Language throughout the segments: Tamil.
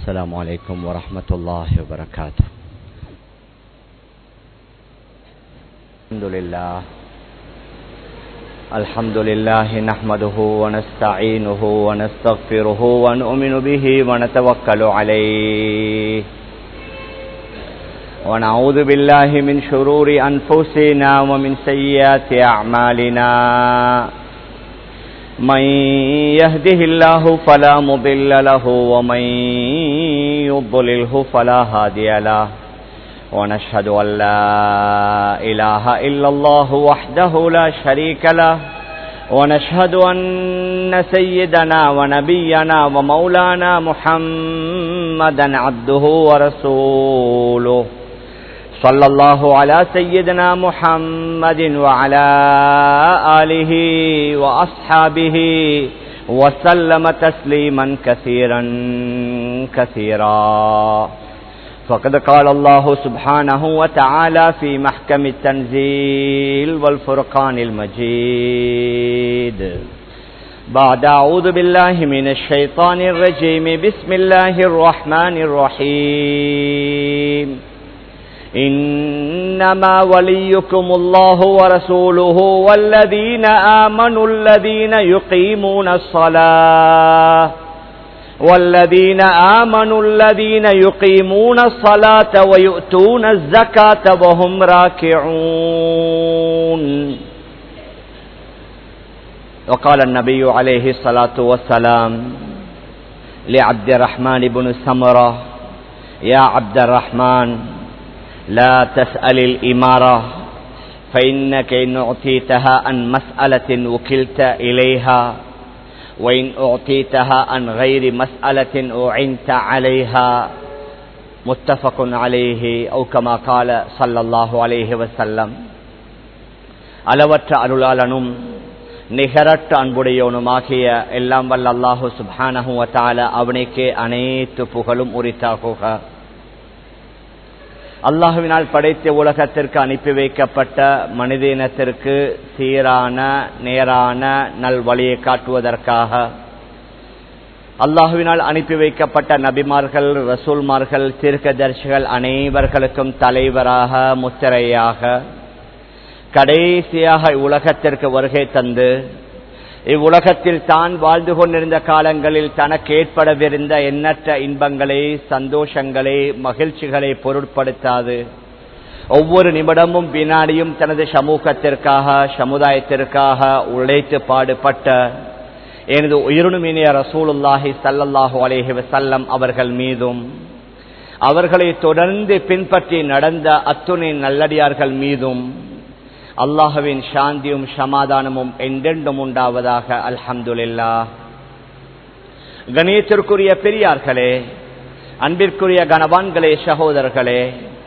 السلام عليكم ورحمة الله وبركاته الحمد لله الحمد لله نحمده ونستعينه ونستغفره ونؤمن به ونتوكل عليه ونعوذ بالله من شرور أنفسنا ومن سيئات أعمالنا من يهده الله فلا مضل له ومن يضلله فلا هادي له ونشهد أن لا إله إلا الله وحده لا شريك له ونشهد أن سيدنا ونبينا ومولانا محمدا عبده ورسوله صلى الله على سيدنا محمد وعلى آله وأصحابه وسلم تسليما كثيرا كثيرا فقد قال الله سبحانه وتعالى في محكم التنزيل والفرقان المجيد بعد أعوذ بالله من الشيطان الرجيم بسم الله الرحمن الرحيم إنما وليكم الله ورسوله والذين آمنوا الذين يقيمون الصلاة والذين آمنوا الذين يقيمون الصلاة ويؤتون الزكاة وهم راكعون وقال النبي عليه الصلاة والسلام لعبد الرحمن بن سمرة يا عبد الرحمن لا تسأل الإمارة فإنك إن أعطيتها عن مسألة وكلت إليها وإن أعطيتها عن غير مسألة أعنت عليها متفق عليه أو كما قال صلى الله عليه وسلم அளவற்ற அருளாளனும் நிகரற்ற அன்புடையவனுமாகிய எல்லாம் வல்ல அல்லாஹு சுபானஹு வத்தால அவனுக்கே அனைத்து புகழும் உரித்தாகுக அல்லாஹுவினால் படைத்த உலகத்திற்கு அனுப்பி வைக்கப்பட்ட மனித இனத்திற்கு சீரான நேரான நல்வழியை காட்டுவதற்காக அல்லாஹுவினால் அனுப்பி வைக்கப்பட்ட நபிமார்கள் ரசூல்மார்கள் தீர்க்கதர்சிகள் அனைவர்களுக்கும் தலைவராக முத்திரையாக கடைசியாக உலகத்திற்கு வருகை தந்து இவ்வுலகத்தில் தான் வாழ்ந்து கொண்டிருந்த காலங்களில் தனக்கு ஏற்படவிருந்த எண்ணற்ற இன்பங்களை சந்தோஷங்களை மகிழ்ச்சிகளை பொருட்படுத்தாது ஒவ்வொரு நிமிடமும் வினாடியும் தனது சமூகத்திற்காக சமுதாயத்திற்காக உழைத்து பாடுபட்ட எனது உயிருணுமினிய ரசூலுல்லாஹி சல்லல்லாஹு அலேஹி வசல்லம் அவர்கள் மீதும் அவர்களை தொடர்ந்து பின்பற்றி நடந்த அத்துணை நல்லடியார்கள் மீதும் அல்லாஹுவின் சாந்தியும் சமாதானமும் என்றென்றும் உண்டாவதாக அல்ஹம்துல்லா கணேத்திற்குரிய பெரியார்களே அன்பிற்குரிய கணவான்களே சகோதரர்களே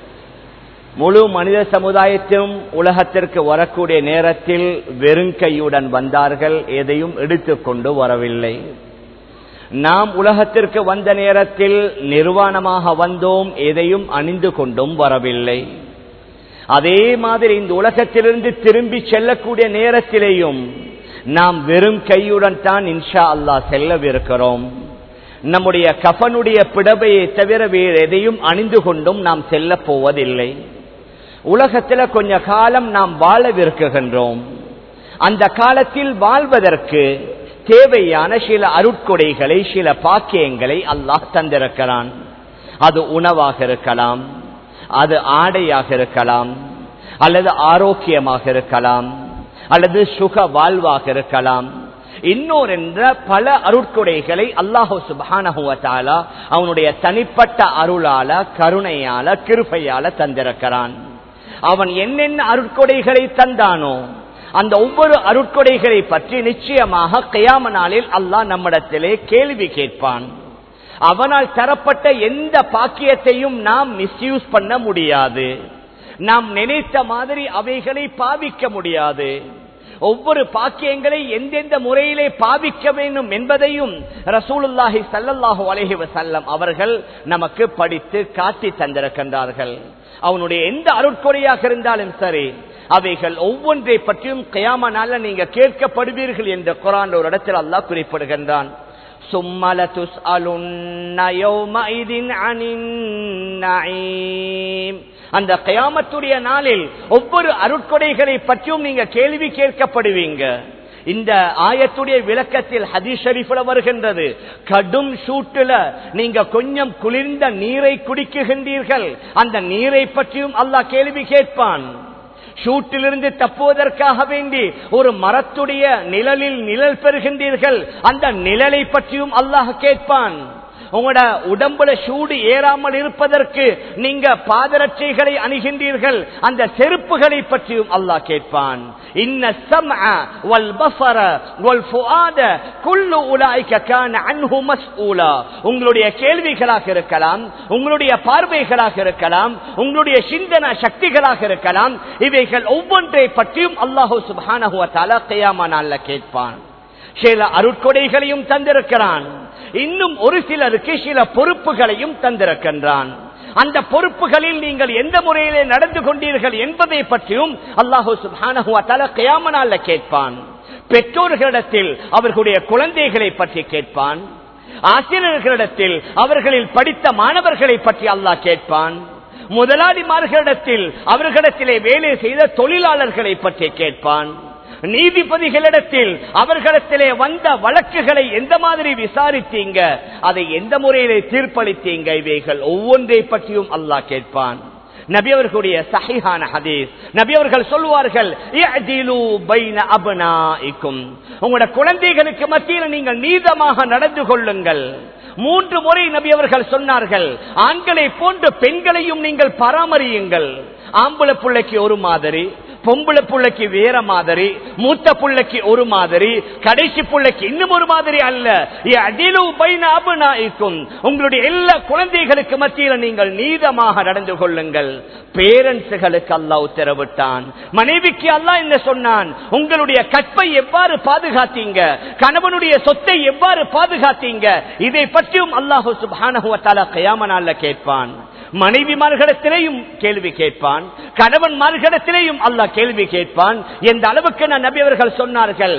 முழு மனித சமுதாயத்திலும் உலகத்திற்கு வரக்கூடிய நேரத்தில் வெறுங்கையுடன் வந்தார்கள் எதையும் எடுத்துக்கொண்டு வரவில்லை நாம் உலகத்திற்கு வந்த நேரத்தில் நிர்வாணமாக வந்தோம் எதையும் அணிந்து கொண்டும் வரவில்லை அதே மாதிரி இந்த உலகத்திலிருந்து திரும்பி செல்லக்கூடிய நேரத்திலேயும் நாம் வெறும் கையுடன் தான் இன்ஷா அல்லா செல்லவிருக்கிறோம் நம்முடைய கஃபனுடைய பிடவையை தவிர வேறு எதையும் அணிந்து கொண்டும் நாம் செல்ல போவதில்லை உலகத்தில் கொஞ்ச காலம் நாம் வாழவிருக்குகின்றோம் அந்த காலத்தில் வாழ்வதற்கு தேவையான சில அருட்கொடைகளை சில பாக்கியங்களை அல்லாஹ் தந்திருக்கிறான் அது உணவாக இருக்கலாம் அது ஆடையாக இருக்கலாம் அல்லது ஆரோக்கியமாக இருக்கலாம் அல்லது சுக வாழ்வாக இருக்கலாம் இன்னொரு என்ற பல அருட்கொடைகளை அல்லாஹு சுபானகுவத்தாலா அவனுடைய தனிப்பட்ட அருளால கருணையால கிருப்பையால தந்திருக்கிறான் அவன் என்னென்ன அருட்கொடைகளை தந்தானோ அந்த ஒவ்வொரு அருட்கொடைகளை பற்றி நிச்சயமாக கயாம நாளில் அல்லாஹ் நம்மிடத்திலே கேள்வி கேட்பான் அவனால் தரப்பட்ட எந்த பாக்கியத்தையும் நாம் மிஸ்யூஸ் பண்ண முடியாது நாம் நினைத்த மாதிரி அவைகளை பாவிக்க முடியாது ஒவ்வொரு பாக்கியங்களை எந்தெந்த முறையிலே பாவிக்க வேண்டும் என்பதையும் ரசூலுல்லாஹி சல்லல்லாஹு அலைஹி வஸல்லம் அவர்கள் நமக்கு படித்து காட்டி தந்திருக்கின்றார்கள் அவனுடைய எந்த அருட்கொடையாக இருந்தாலும் சரி அவைகள் ஒவ்வொன்றை பற்றியும் கயாம நாள நீங்க கேட்கப்படுவீர்கள் என்ற குரான் ஒரு இடத்தில் அல்லாஹ் குறிப்பிடுகின்றான் ثم لتسألن يومئذ عن النعيم அந்த கயாமத்துடைய நாளில் ஒவ்வொரு அருட்கொடைகளை பற்றியும் நீங்க கேள்வி கேட்கப்படுவீங்க இந்த ஆயத்துடைய விளக்கத்தில் ஹதீஸ் ஷரீஃப்ல வருகின்றது கடும் சூட்டுல நீங்க கொஞ்சம் குளிர்ந்த நீரை குடிக்குகின்றீர்கள் அந்த நீரை பற்றியும் அல்லாஹ் கேள்வி கேட்பான் சூட்டிலிருந்து தப்புவதற்காக வேண்டி ஒரு மரத்துடைய நிழலில் நிழல் பெறுகின்றீர்கள் அந்த நிழலை பற்றியும் அல்லாஹ் கேட்பான் உங்களோட உடம்புல சூடு ஏறாமல் இருப்பதற்கு நீங்க பாதரட்சைகளை அணுகின்றீர்கள் அந்த செருப்புகளை பற்றியும் அல்லாஹ் கேட்பான் இன்ன சம்அ வல் பஸர வல் ஃபுஆத குல்லு உலாயிக கான அன்ஹு மஸ்ஊலா உங்களுடைய கேள்விகளாக இருக்கலாம் உங்களுடைய பார்வைகளாக இருக்கலாம் உங்களுடைய சிந்தன சக்திகளாக இருக்கலாம் இவைகள் ஒவ்வொன்றை பற்றியும் அல்லாஹு சுப்ஹானஹு வ தஆலா கியாம நாள்ல கேட்பான் சில அருட்கொடைகளையும் தந்திருக்கிறான் இன்னும் ஒரு சிலருக்கு சில பொறுப்புகளையும் தந்திருக்கின்றான் அந்த பொறுப்புகளில் நீங்கள் எந்த முறையிலே நடந்து கொண்டீர்கள் என்பதை பற்றியும் அல்லாஹூ சுபானஹுவத்தால கயாமனால கேட்பான் பெற்றோர்களிடத்தில் அவர்களுடைய குழந்தைகளை பற்றி கேட்பான் ஆசிரியர்களிடத்தில் அவர்களில் படித்த மாணவர்களை பற்றி அல்லாஹ் கேட்பான் முதலாளிமார்களிடத்தில் அவர்களிடத்திலே வேலை செய்த தொழிலாளர்களை பற்றி கேட்பான் நீதிபதிகளிடத்தில் அவர்களிடத்திலே வந்த வழக்குகளை எந்த மாதிரி விசாரித்தீங்க அதை எந்த முறையிலே தீர்ப்பளித்தீங்க இவைகள் ஒவ்வொன்றை பற்றியும் அல்லாஹ் கேட்பான் நபி அவர்களுடைய சஹிஹான ஹதீஸ் நபி அவர்கள் சொல்லுவார்கள் உங்களோட குழந்தைகளுக்கு மத்தியில் நீங்கள் நீதமாக நடந்து கொள்ளுங்கள் மூன்று முறை நபி அவர்கள் சொன்னார்கள் ஆண்களை போன்று பெண்களையும் நீங்கள் பராமரியுங்கள் ஆம்பளை பிள்ளைக்கு ஒரு மாதிரி பொம்பளை புள்ளைக்கு வேற மாதிரி மூத்த புள்ளைக்கு ஒரு மாதிரி கடைசி புள்ளைக்கு இன்னும் ஒரு மாதிரி அல்ல உங்களுடைய எல்லா குழந்தைகளுக்கு மத்தியில் நீங்கள் நீதமாக நடந்து கொள்ளுங்கள் பேரண்ட்ஸுகளுக்கு அல்லா உத்தரவிட்டான் மனைவிக்கு அல்லா என்ன சொன்னான் உங்களுடைய கற்பை எவ்வாறு பாதுகாத்தீங்க கணவனுடைய சொத்தை எவ்வாறு பாதுகாத்தீங்க இதை பற்றியும் அல்லாஹு சுபானகுவத்தால கயாமனால கேட்பான் மனைவிமார்களிடத்திலேயும் கேள்வி கேட்பான் கணவன்மார்களிடத்திலேயும் அல்லாஹ் கேள்வி கேட்பான் எந்த அளவுக்கு நான் நபி அவர்கள் சொன்னார்கள்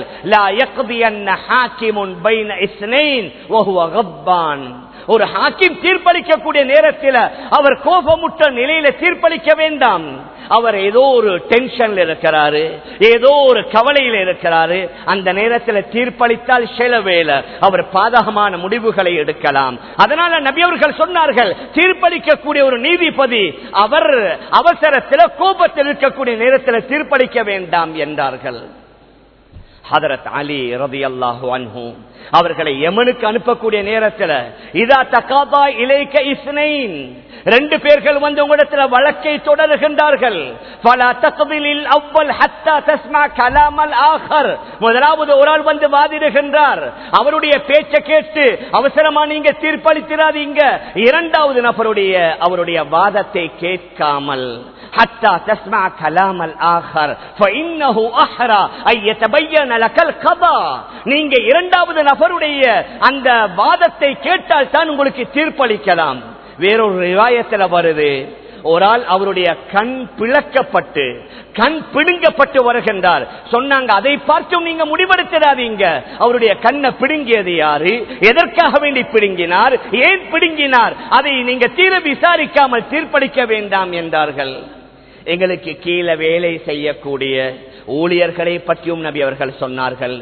ஒரு ஹாக்கிம் தீர்ப்பளிக்கக்கூடிய நேரத்தில் அவர் கோபமுற்ற நிலையில தீர்ப்பளிக்க வேண்டாம் அவர் ஏதோ ஒரு டென்ஷன்ல இருக்கிறாரு ஏதோ ஒரு கவலையில் இருக்கிறாரு அந்த நேரத்தில் தீர்ப்பளித்தால் சில வேலை அவர் பாதகமான முடிவுகளை எடுக்கலாம் அதனால நபி அவர்கள் சொன்னார்கள் தீர்ப்பளிக்கக்கூடிய ஒரு நீதிபதி அவர் அவசரத்தில் கோபத்தில் இருக்கக்கூடிய நேரத்தில் தீர்ப்பளிக்க வேண்டாம் என்றார்கள் ஹதரத் அலி ரதி அல்லாஹு அன்ஹூ அவர்களை யமனுக்கு அனுப்பக்கூடிய நேரத்தில் இதா தகாதா இலைக்க இஸ்னைன் ரெண்டு பேர்கள் வந்து உங்களிடத்துல வழக்கை தொடருகின்றார்கள் பல தகவலில் அவ்வல் ஹத்தா தஸ்மா கலாமல் ஆகர் முதலாவது ஒரு ஆள் வந்து வாதிடுகின்றார் அவருடைய பேச்சை கேட்டு அவசரமா நீங்க தீர்ப்பளித்திராதீங்க இரண்டாவது நபருடைய அவருடைய வாதத்தை கேட்காமல் حتى تسمع كلام الآخر فإنه أحرى أن يتبين لك القضاء நீங்க இரண்டாவது நபருடைய அந்த வாதத்தை கேட்டால் தான் உங்களுக்கு தீர்ப்பளிக்கலாம் வேறொரு ரிவாயத்தில் வருது ஒரு ஆள் அவருடைய கண் பிளக்கப்பட்டு கண் பிடுங்கப்பட்டு வருகின்றார் சொன்னாங்க அதை பார்த்தும் நீங்க முடிவெடுத்திடாதீங்க அவருடைய கண்ணை பிடுங்கியது யாரு எதற்காக வேண்டி பிடுங்கினார் ஏன் பிடுங்கினார் அதை நீங்க தீர விசாரிக்காமல் தீர்ப்பளிக்க வேண்டாம் என்றார்கள் எங்களுக்கு கீழே வேலை செய்யக்கூடிய ஊழியர்களை பற்றியும் நபி அவர்கள் சொன்னார்கள்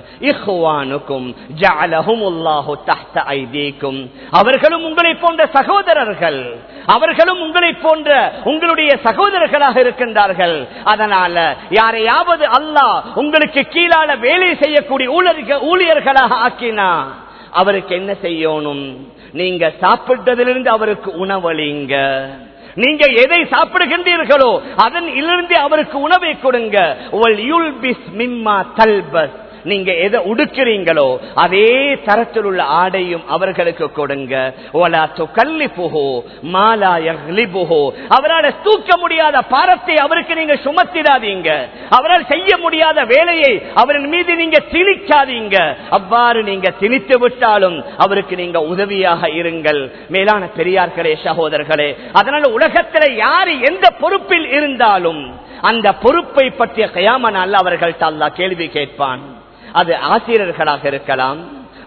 அவர்களும் உங்களை போன்ற சகோதரர்கள் அவர்களும் உங்களை போன்ற உங்களுடைய சகோதரர்களாக இருக்கின்றார்கள் அதனால யாரையாவது அல்லாஹ் உங்களுக்கு கீழால வேலை செய்யக்கூடிய ஊழியர்களாக ஆக்கினா அவருக்கு என்ன செய்யணும் நீங்க சாப்பிட்டதிலிருந்து அவருக்கு உணவளிங்க நீங்க எதை சாப்பிடுகின்றீர்களோ அதன் இலிருந்து அவருக்கு உணவை கொடுங்க நீங்க எதை உடுக்கிறீங்களோ அதே தரத்தில் உள்ள ஆடையும் அவர்களுக்கு கொடுங்க அவரால் தூக்க முடியாத பாரத்தை அவருக்கு நீங்க சுமத்திடாதீங்க அவரால் செய்ய முடியாத வேலையை அவரின் மீது நீங்க திணிக்காதீங்க அவ்வாறு நீங்க திணித்து விட்டாலும் அவருக்கு நீங்க உதவியாக இருங்கள் மேலான பெரியார்களே சகோதரர்களே அதனால உலகத்தில் யாரு எந்த பொறுப்பில் இருந்தாலும் அந்த பொறுப்பை பற்றிய கயாமனால் அவர்கள் தல்லா கேள்வி கேட்பான் அது ஆசிரியர்களாக இருக்கலாம்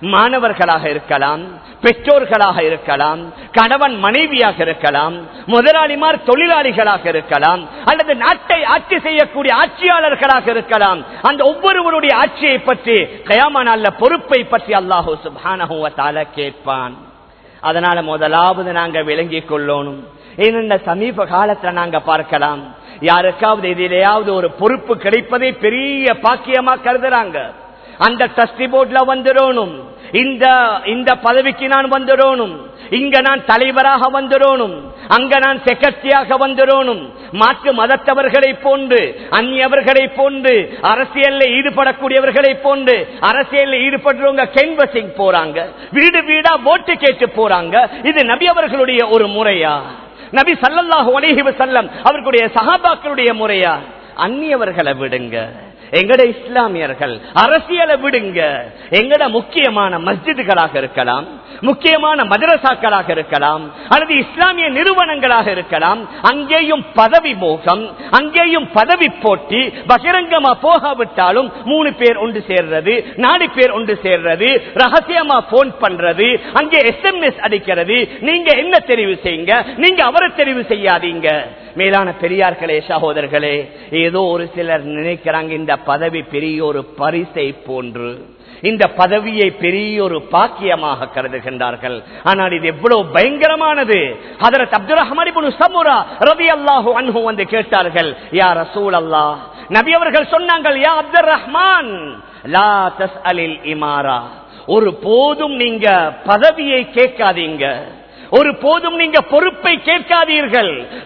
மாணவர்களாக இருக்கலாம் பெற்றோர்களாக இருக்கலாம் கணவன் மனைவியாக இருக்கலாம் முதலாளிமார் தொழிலாளிகளாக இருக்கலாம் அல்லது நாட்டை ஆட்சி செய்யக்கூடிய ஆட்சியாளர்களாக இருக்கலாம் அந்த ஒவ்வொருவருடைய ஆட்சியை பற்றி கயாம நாள்ல பொறுப்பை பற்றி அல்லாஹூ சுபான கேட்பான் அதனால முதலாவது நாங்க விளங்கிக் கொள்ளணும் இந்த சமீப காலத்துல நாங்க பார்க்கலாம் யாருக்காவது இதிலேயாவது ஒரு பொறுப்பு கிடைப்பதை பெரிய பாக்கியமா கருதுறாங்க அந்த டஸ்டி போர்ட்ல வந்துடணும் இந்த இந்த பதவிக்கு நான் வந்துடணும் இங்க நான் தலைவராக வந்துடணும் அங்க நான் செக்ரட்டரியாக வந்துடணும் மாற்று மதத்தவர்களை போன்று அந்நியவர்களை போன்று அரசியல்ல ஈடுபடக்கூடியவர்களை போன்று அரசியல்ல ஈடுபடுறவங்க கேன்வசிங் போறாங்க வீடு வீடா ஓட்டு கேட்டு போறாங்க இது நபி அவர்களுடைய ஒரு முறையா நபி சல்லல்லாஹு அலைஹி வஸல்லம் அவர்களுடைய சஹாபாக்களுடைய முறையா அந்நியவர்களை விடுங்க எங்கட இஸ்லாமியர்கள் அரசியலை விடுங்க எங்கட முக்கியமான மஸ்ஜிதுகளாக இருக்கலாம் முக்கியமான மதரசாக்களாக இருக்கலாம் அல்லது இஸ்லாமிய நிறுவனங்களாக இருக்கலாம் அங்கேயும் பதவி மோகம் அங்கேயும் பதவி போட்டி பகிரங்கமா போகாவிட்டாலும் மூணு பேர் ஒன்று சேர்றது நாலு பேர் ஒன்று சேர்றது ரகசியமா போன் பண்றது அங்கே எஸ்எம்எஸ் அடிக்கிறது நீங்க என்ன தெரிவு செய்யுங்க நீங்க அவரை தெரிவு செய்யாதீங்க மேலான பெரியார்களே சகோதரர்களே ஏதோ ஒரு சிலர் நினைக்கிறாங்க இந்த பதவி பெரிய ஒரு பரிசை போன்று இந்த பதவியை பெரிய ஒரு பாக்கியமாக கருதுகின்றார்கள் ஆனால் இது எவ்வளவு பயங்கரமானது அதற்கு அப்துல் ரஹ்மான் சமுரா ரவி அல்லாஹு அன்ஹு வந்து கேட்டார்கள் யார் ரசூல் அல்லாஹ் நபி அவர்கள் சொன்னாங்கள் யா அப்துல் ரஹ்மான் லா தஸ் அலில் இமாரா ஒரு போதும் நீங்க பதவியை கேட்காதீங்க ஒரு போதும் நீங்க பொறுப்பை கேட்காதீர்கள்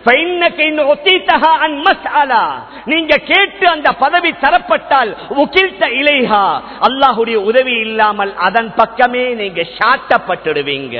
நீங்க கேட்டு அந்த பதவி தரப்பட்டால் இலைஹா அல்லாஹுடைய உதவி இல்லாமல் அதன் பக்கமே நீங்க சாட்டப்பட்டுடுவீங்க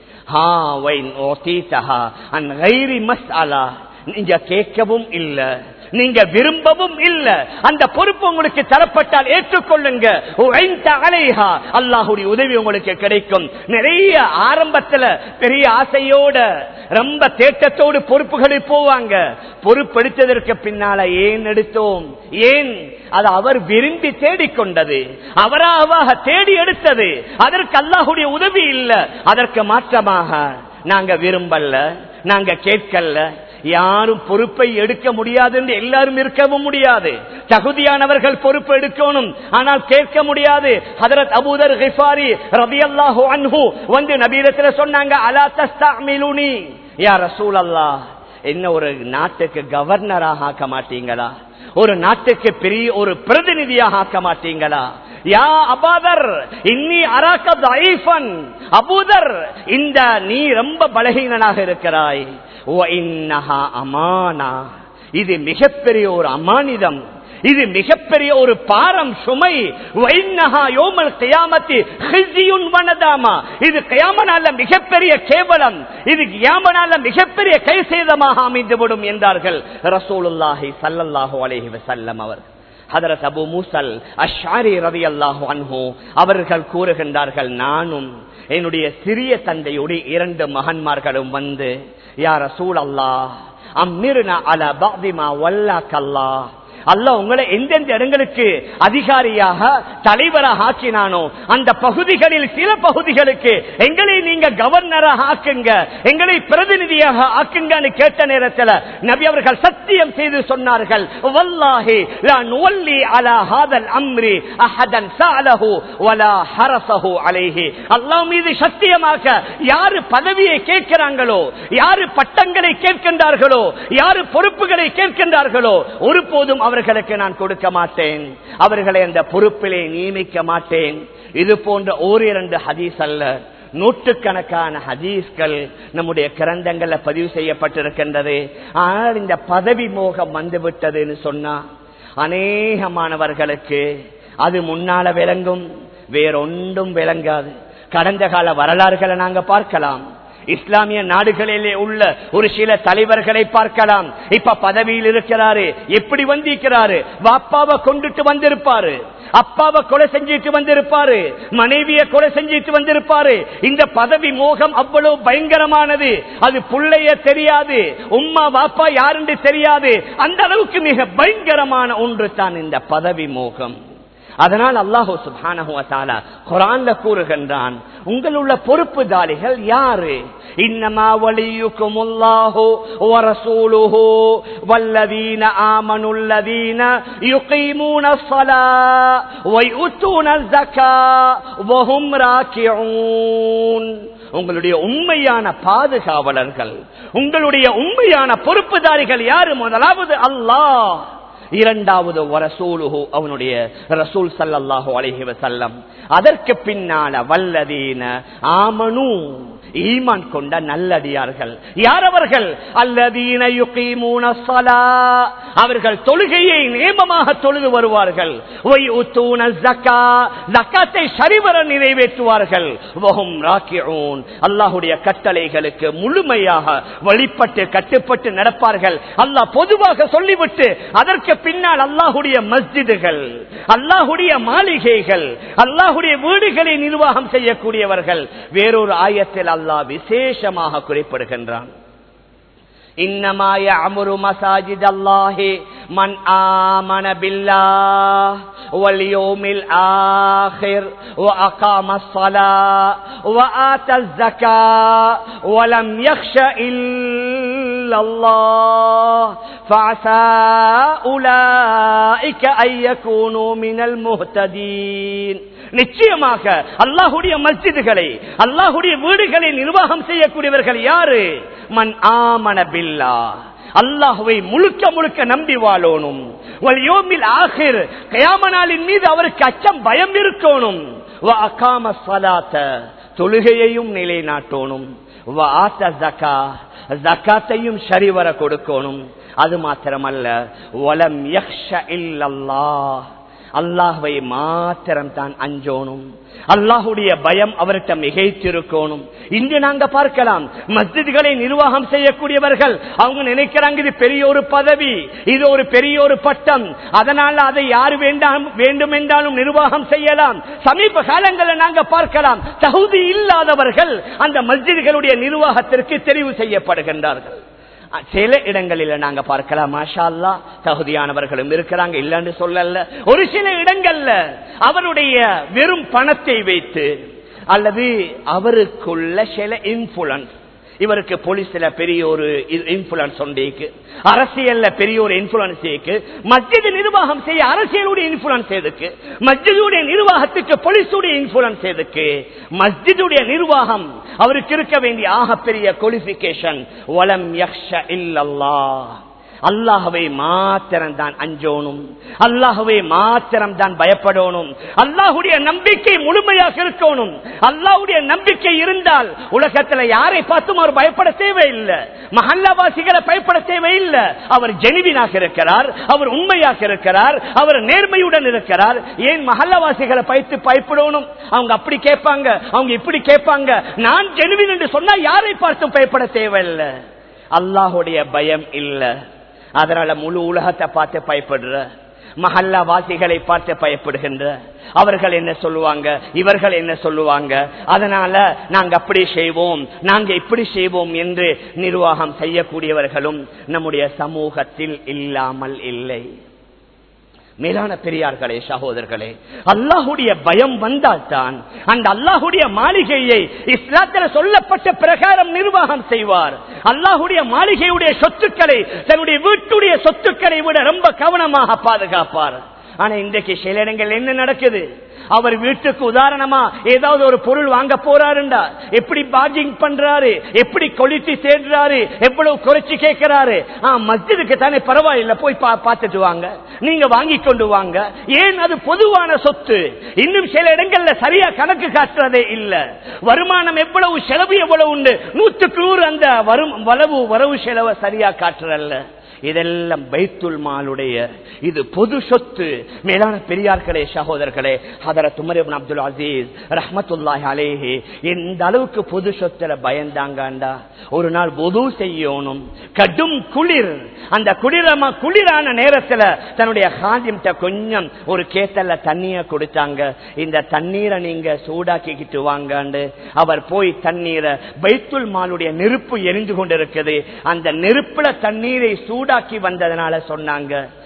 நீங்க கேட்கவும் இல்லை நீங்க விரும்பவும் இல்ல அந்த பொறுப்பு உங்களுக்கு தரப்பட்டால் ஏற்றுக்கொள்ளுங்க அல்லாஹுடைய உதவி உங்களுக்கு கிடைக்கும் நிறைய ஆரம்பத்துல பெரிய ஆசையோட ரொம்ப தேட்டத்தோடு பொறுப்புகளில் போவாங்க பொறுப்பெடுத்ததற்கு பின்னால ஏன் எடுத்தோம் ஏன் அது அவர் விரும்பி தேடிக்கொண்டது அவராக தேடி எடுத்தது அதற்கு அல்லாஹுடைய உதவி இல்ல அதற்கு மாற்றமாக நாங்க விரும்பல நாங்க கேட்கல யாரும் பொறுப்பை எடுக்க முடியாது என்று எல்லாரும் இருக்கவும் முடியாது தகுதியானவர்கள் பொறுப்பு எடுக்கணும் ஆனால் கேட்க முடியாது ஹதரத் அபூதர் ஹிஃபாரி ரபி அல்லாஹு அன்ஹு வந்து நபீரத்துல சொன்னாங்க அலா தஸ்தாமிலுனி யா ரசூல் அல்லாஹ் என்ன ஒரு நாட்டுக்கு கவர்னராக ஆக்க மாட்டீங்களா ஒரு நாட்டுக்கு பெரிய ஒரு பிரதிநிதியாக ஆக்க மாட்டீங்களா யா அபாதர் இன்னி அராக்க அபூதர் இந்த நீ ரொம்ப பலகீனனாக இருக்கிறாய் அமானா இது மிகப்பெரிய ஒரு அமானிதம் இது மிகப்பெரிய ஒரு பாரம் சுமை யோமல் கயாமத்தி வனதாமா இது கயாமனால மிகப்பெரிய கேவலம் இது கியாமனால மிகப்பெரிய கை சேதமாக அமைந்துவிடும் என்றார்கள் ரசூலுல்லாஹி சல்லல்லாஹு அலைஹி வஸல்லம் அவர் ஹதரத் அபு மூசல் அஷாரி ரவி அல்லாஹு அன்ஹு அவர்கள் கூறுகின்றார்கள் நானும் என்னுடைய சிறிய தந்தையுடைய இரண்டு மகன்மார்களும் வந்து யார சூழ் அல்லாஹ் அம்மிருனா அல பாதிமா வல்லா கல்லா அல்ல உங்களை எந்தெந்த இடங்களுக்கு அதிகாரியாக தலைவராக ஆக்கினானோ அந்த பகுதிகளில் சில பகுதிகளுக்கு எங்களை நீங்க கவர்னராக ஆக்குங்க எங்களை பிரதிநிதியாக ஆக்குங்கன்னு கேட்ட நேரத்தில் நபி அவர்கள் சத்தியம் செய்து சொன்னார்கள் வல்லாஹி லா நுவல்லி அலா ஹாதல் அம்ரி அஹதன் சாலஹு வலா ஹரசஹு அலைஹி அல்லாஹ் மீது சத்தியமாக யாரு பதவியை கேட்கிறாங்களோ யாரு பட்டங்களை கேட்கின்றார்களோ யாரு பொறுப்புகளை கேட்கின்றார்களோ ஒருபோதும் அவர்களுக்கு நான் கொடுக்க மாட்டேன் அவர்களை அந்த பொறுப்பிலே நியமிக்க மாட்டேன் இது போன்ற ஓரிரண்டு ஹதீஸ் அல்ல நூற்றுக்கணக்கான ஹதீஸ்கள் நம்முடைய கிரந்தங்கள்ல பதிவு செய்யப்பட்டிருக்கின்றது ஆனால் இந்த பதவி மோகம் வந்துவிட்டதுன்னு சொன்னா அநேகமானவர்களுக்கு அது முன்னால விளங்கும் வேறொன்றும் விளங்காது கடந்த கால வரலாறுகளை நாங்க பார்க்கலாம் இஸ்லாமிய நாடுகளிலே உள்ள ஒரு சில தலைவர்களை பார்க்கலாம் இப்ப பதவியில் இருக்கிறாரு எப்படி வந்திருக்கிறாரு அப்பாவை கொண்டுட்டு வந்திருப்பாரு அப்பாவை கொலை செஞ்சிட்டு வந்திருப்பாரு மனைவிய கொலை செஞ்சிட்டு வந்திருப்பாரு இந்த பதவி மோகம் அவ்வளவு பயங்கரமானது அது புள்ளைய தெரியாது உம்மா வாப்பா யாருன்னு தெரியாது அந்த அளவுக்கு மிக பயங்கரமான ஒன்று தான் இந்த பதவி மோகம் அதனால் அல்லாஹூ சுபானஹுவத்தாலா குரான்ல கூறுகின்றான் உங்களுள்ள பொறுப்புதாரிகள் யாரு இன்னமா வலியுக்கும் அல்லாஹு வரசூலுஹு வல்லதீன ஆமனுல்லதீன யுகீமூன ஸலா வயுத்தூன ஸக்கா வஹும் ராக்கிஊன் உங்களுடைய உண்மையான பாதுகாவலர்கள் உங்களுடைய உண்மையான பொறுப்புதாரிகள் யாரு முதலாவது அல்லாஹ் இரண்டாவது வரசூலுஹு அவனுடைய ரசூல் சல்லல்லாஹு அலைஹி வஸல்லம் அதற்கு பின்னால வல்லதீன ஆமனு ஈமான் கொண்ட நல்லடியார்கள் யார் அவர்கள் அல்லதீன யுகீமூன ஸலா அவர்கள் தொழுகையை நியமமாக தொழுது வருவார்கள் வயுத்தூன ஸக்கா ஸக்காத்தை சரிவர நிறைவேற்றுவார்கள் வஹும் ராக்கிஊன் அல்லாஹ்வுடைய கட்டளைகளுக்கு முழுமையாக வழிபட்டு கட்டுப்பட்டு நடப்பார்கள் அல்லாஹ் பொதுவாக சொல்லிவிட்டு அதற்கு பின்னால் அல்லாஹுடைய மஸ்ஜிதுகள் அல்லாஹுடைய மாளிகைகள் அல்லாஹுடைய வீடுகளை நிர்வாகம் செய்யக்கூடியவர்கள் வேறொரு ஆயத்தில் அல்லாஹ் விசேஷமாக குறிப்பிடுகின்றான் إنما يعمر مساجد الله من آمن بالله واليوم الآخر وأقام الصلاة وآتى الزكاة ولم يخش إلا الله فعسى أولئك أن يكونوا من المهتدين நிச்சயமாக அல்லாஹுடைய மஸ்ஜிதுகளை அல்லாஹுடைய வீடுகளை நிர்வாகம் செய்யக்கூடியவர்கள் யாரு மன் ஆமன பில்லா அல்லாஹுவை முழுக்க முழுக்க நம்பி வாழணும் யோமில் ஆகிர் கயாமனாலின் மீது அவருக்கு அச்சம் பயம் இருக்கணும் தொழுகையையும் நிலைநாட்டணும் ஜக்காத்தையும் சரிவர கொடுக்கணும் அது மாத்திரமல்ல வலம் யக்ஷ இல்லல்லாஹ் அல்லாஹுவை மாத்திரம் தான் அஞ்சோணும் அல்லாஹுடைய பயம் அவர்கிட்ட மிகைத்திருக்கணும் இன்று நாங்க பார்க்கலாம் மஸ்ஜித்களை நிர்வாகம் செய்யக்கூடியவர்கள் அவங்க நினைக்கிறாங்க இது பெரிய ஒரு பதவி இது ஒரு பெரிய ஒரு பட்டம் அதனால அதை யார் வேண்டாம் வேண்டும் என்றாலும் நிர்வாகம் செய்யலாம் சமீப காலங்களில் நாங்க பார்க்கலாம் தகுதி இல்லாதவர்கள் அந்த மஸ்ஜித்களுடைய நிர்வாகத்திற்கு தெரிவு செய்யப்படுகின்றார்கள் சில இடங்களில் நாங்க பார்க்கலாம் மாஷா அல்லா தகுதியானவர்களும் இருக்கிறாங்க இல்லன்னு சொல்லல ஒரு சில இடங்கள்ல அவருடைய வெறும் பணத்தை வைத்து அல்லது அவருக்குள்ள சில இன்ஃபுளுன்ஸ் இவருக்கு போலீஸ்ல பெரிய ஒரு இன்ஃபுளுன்ஸ் உண்டேக்கு அரசியல்ல பெரிய ஒரு இன்ஃபுளுன்ஸ் இருக்கு மஸ்ஜித் நிர்வாகம் செய்ய அரசியலுடைய இன்ஃபுளுன்ஸ் எதுக்கு மஸ்ஜிதுடைய நிர்வாகத்துக்கு போலீஸுடைய இன்ஃபுளுன்ஸ் எதுக்கு மஸ்ஜிதுடைய நிர்வாகம் அவருக்கு இருக்க வேண்டிய ஆகப்பெரிய குவாலிபிகேஷன் வலம் யக்ஷ இல்லல்லா அல்லாஹவை மாத்திரம் தான் அஞ்சோணும் அல்லாஹவை மாத்திரம் தான் பயப்படணும் அல்லாஹுடைய நம்பிக்கை முழுமையாக இருக்கணும் அல்லாஹுடைய நம்பிக்கை இருந்தால் உலகத்துல யாரை பார்த்தும் அவர் பயப்பட தேவையில்லை மஹல்லாவாசிகளை பயப்பட தேவையில்லை அவர் ஜெனிவினாக இருக்கிறார் அவர் உண்மையாக இருக்கிறார் அவர் நேர்மையுடன் இருக்கிறார் ஏன் மஹல்லாவாசிகளை பயத்து பயப்படணும் அவங்க அப்படி கேட்பாங்க அவங்க இப்படி கேட்பாங்க நான் ஜெனிவின் என்று சொன்னா யாரை பார்த்தும் பயப்பட தேவையில்லை அல்லாஹுடைய பயம் இல்லை அதனால முழு உலகத்தை பார்த்து பயப்படுற மஹல்லா வாசிகளை பார்த்து பயப்படுகின்ற அவர்கள் என்ன சொல்லுவாங்க இவர்கள் என்ன சொல்லுவாங்க அதனால நாங்க அப்படி செய்வோம் நாங்க இப்படி செய்வோம் என்று நிர்வாகம் செய்யக்கூடியவர்களும் நம்முடைய சமூகத்தில் இல்லாமல் இல்லை மேலான பெரியார்களே சகோதரர்களே அல்லாஹுடைய பயம் வந்தால்தான் அந்த அல்லாஹுடைய மாளிகையை இஸ்லாத்தில் சொல்லப்பட்ட பிரகாரம் நிர்வாகம் செய்வார் அல்லாஹுடைய மாளிகையுடைய சொத்துக்களை தன்னுடைய வீட்டுடைய சொத்துக்களை விட ரொம்ப கவனமாக பாதுகாப்பார் ஆனா இன்றைக்கு சில இடங்கள் என்ன நடக்குது அவர் வீட்டுக்கு உதாரணமா ஏதாவது ஒரு பொருள் வாங்க போறாருண்டா எப்படி பாஜிங் பண்றாரு எப்படி கொளித்து சேர்றாரு எவ்வளவு குறைச்சு கேட்கிறாரு மஸ்ஜிதுக்கு தானே பரவாயில்ல போய் பார்த்துட்டு வாங்க நீங்க வாங்கி கொண்டு வாங்க ஏன் அது பொதுவான சொத்து இன்னும் சில இடங்கள்ல சரியா கணக்கு காட்டுறதே இல்ல வருமானம் எவ்வளவு செலவு எவ்வளவு உண்டு நூற்றுக்கு நூறு அந்த வரும் வரவு வரவு செலவை சரியா காட்டுறல்ல இதெல்லாம் பைத்துல் மாலுடைய இது பொது சொத்து மேலான பெரியார்களே சகோதரர்களே ஹதரத் உமர் இப்னு அப்துல் அசீஸ் ரஹ்மத்துல்லாஹி அலைஹி இந்த அளவுக்கு பொது சொத்துல பயந்தாங்கண்டா ஒரு நாள் பொது செய்யணும் கடும் குளிர் அந்த குளிரமா குளிரான நேரத்துல தன்னுடைய ஹாதிம்கிட்ட கொஞ்சம் ஒரு கேத்தல்ல தண்ணிய கொடுத்தாங்க இந்த தண்ணீரை நீங்க சூடாக்கிக்கிட்டு வாங்காண்டு அவர் போய் தண்ணீரை பைத்துல் மாலுடைய நெருப்பு எரிந்து கொண்டிருக்குது அந்த நெருப்புல தண்ணீரை சூடாக்கி வந்ததுனால சொன்னாங்க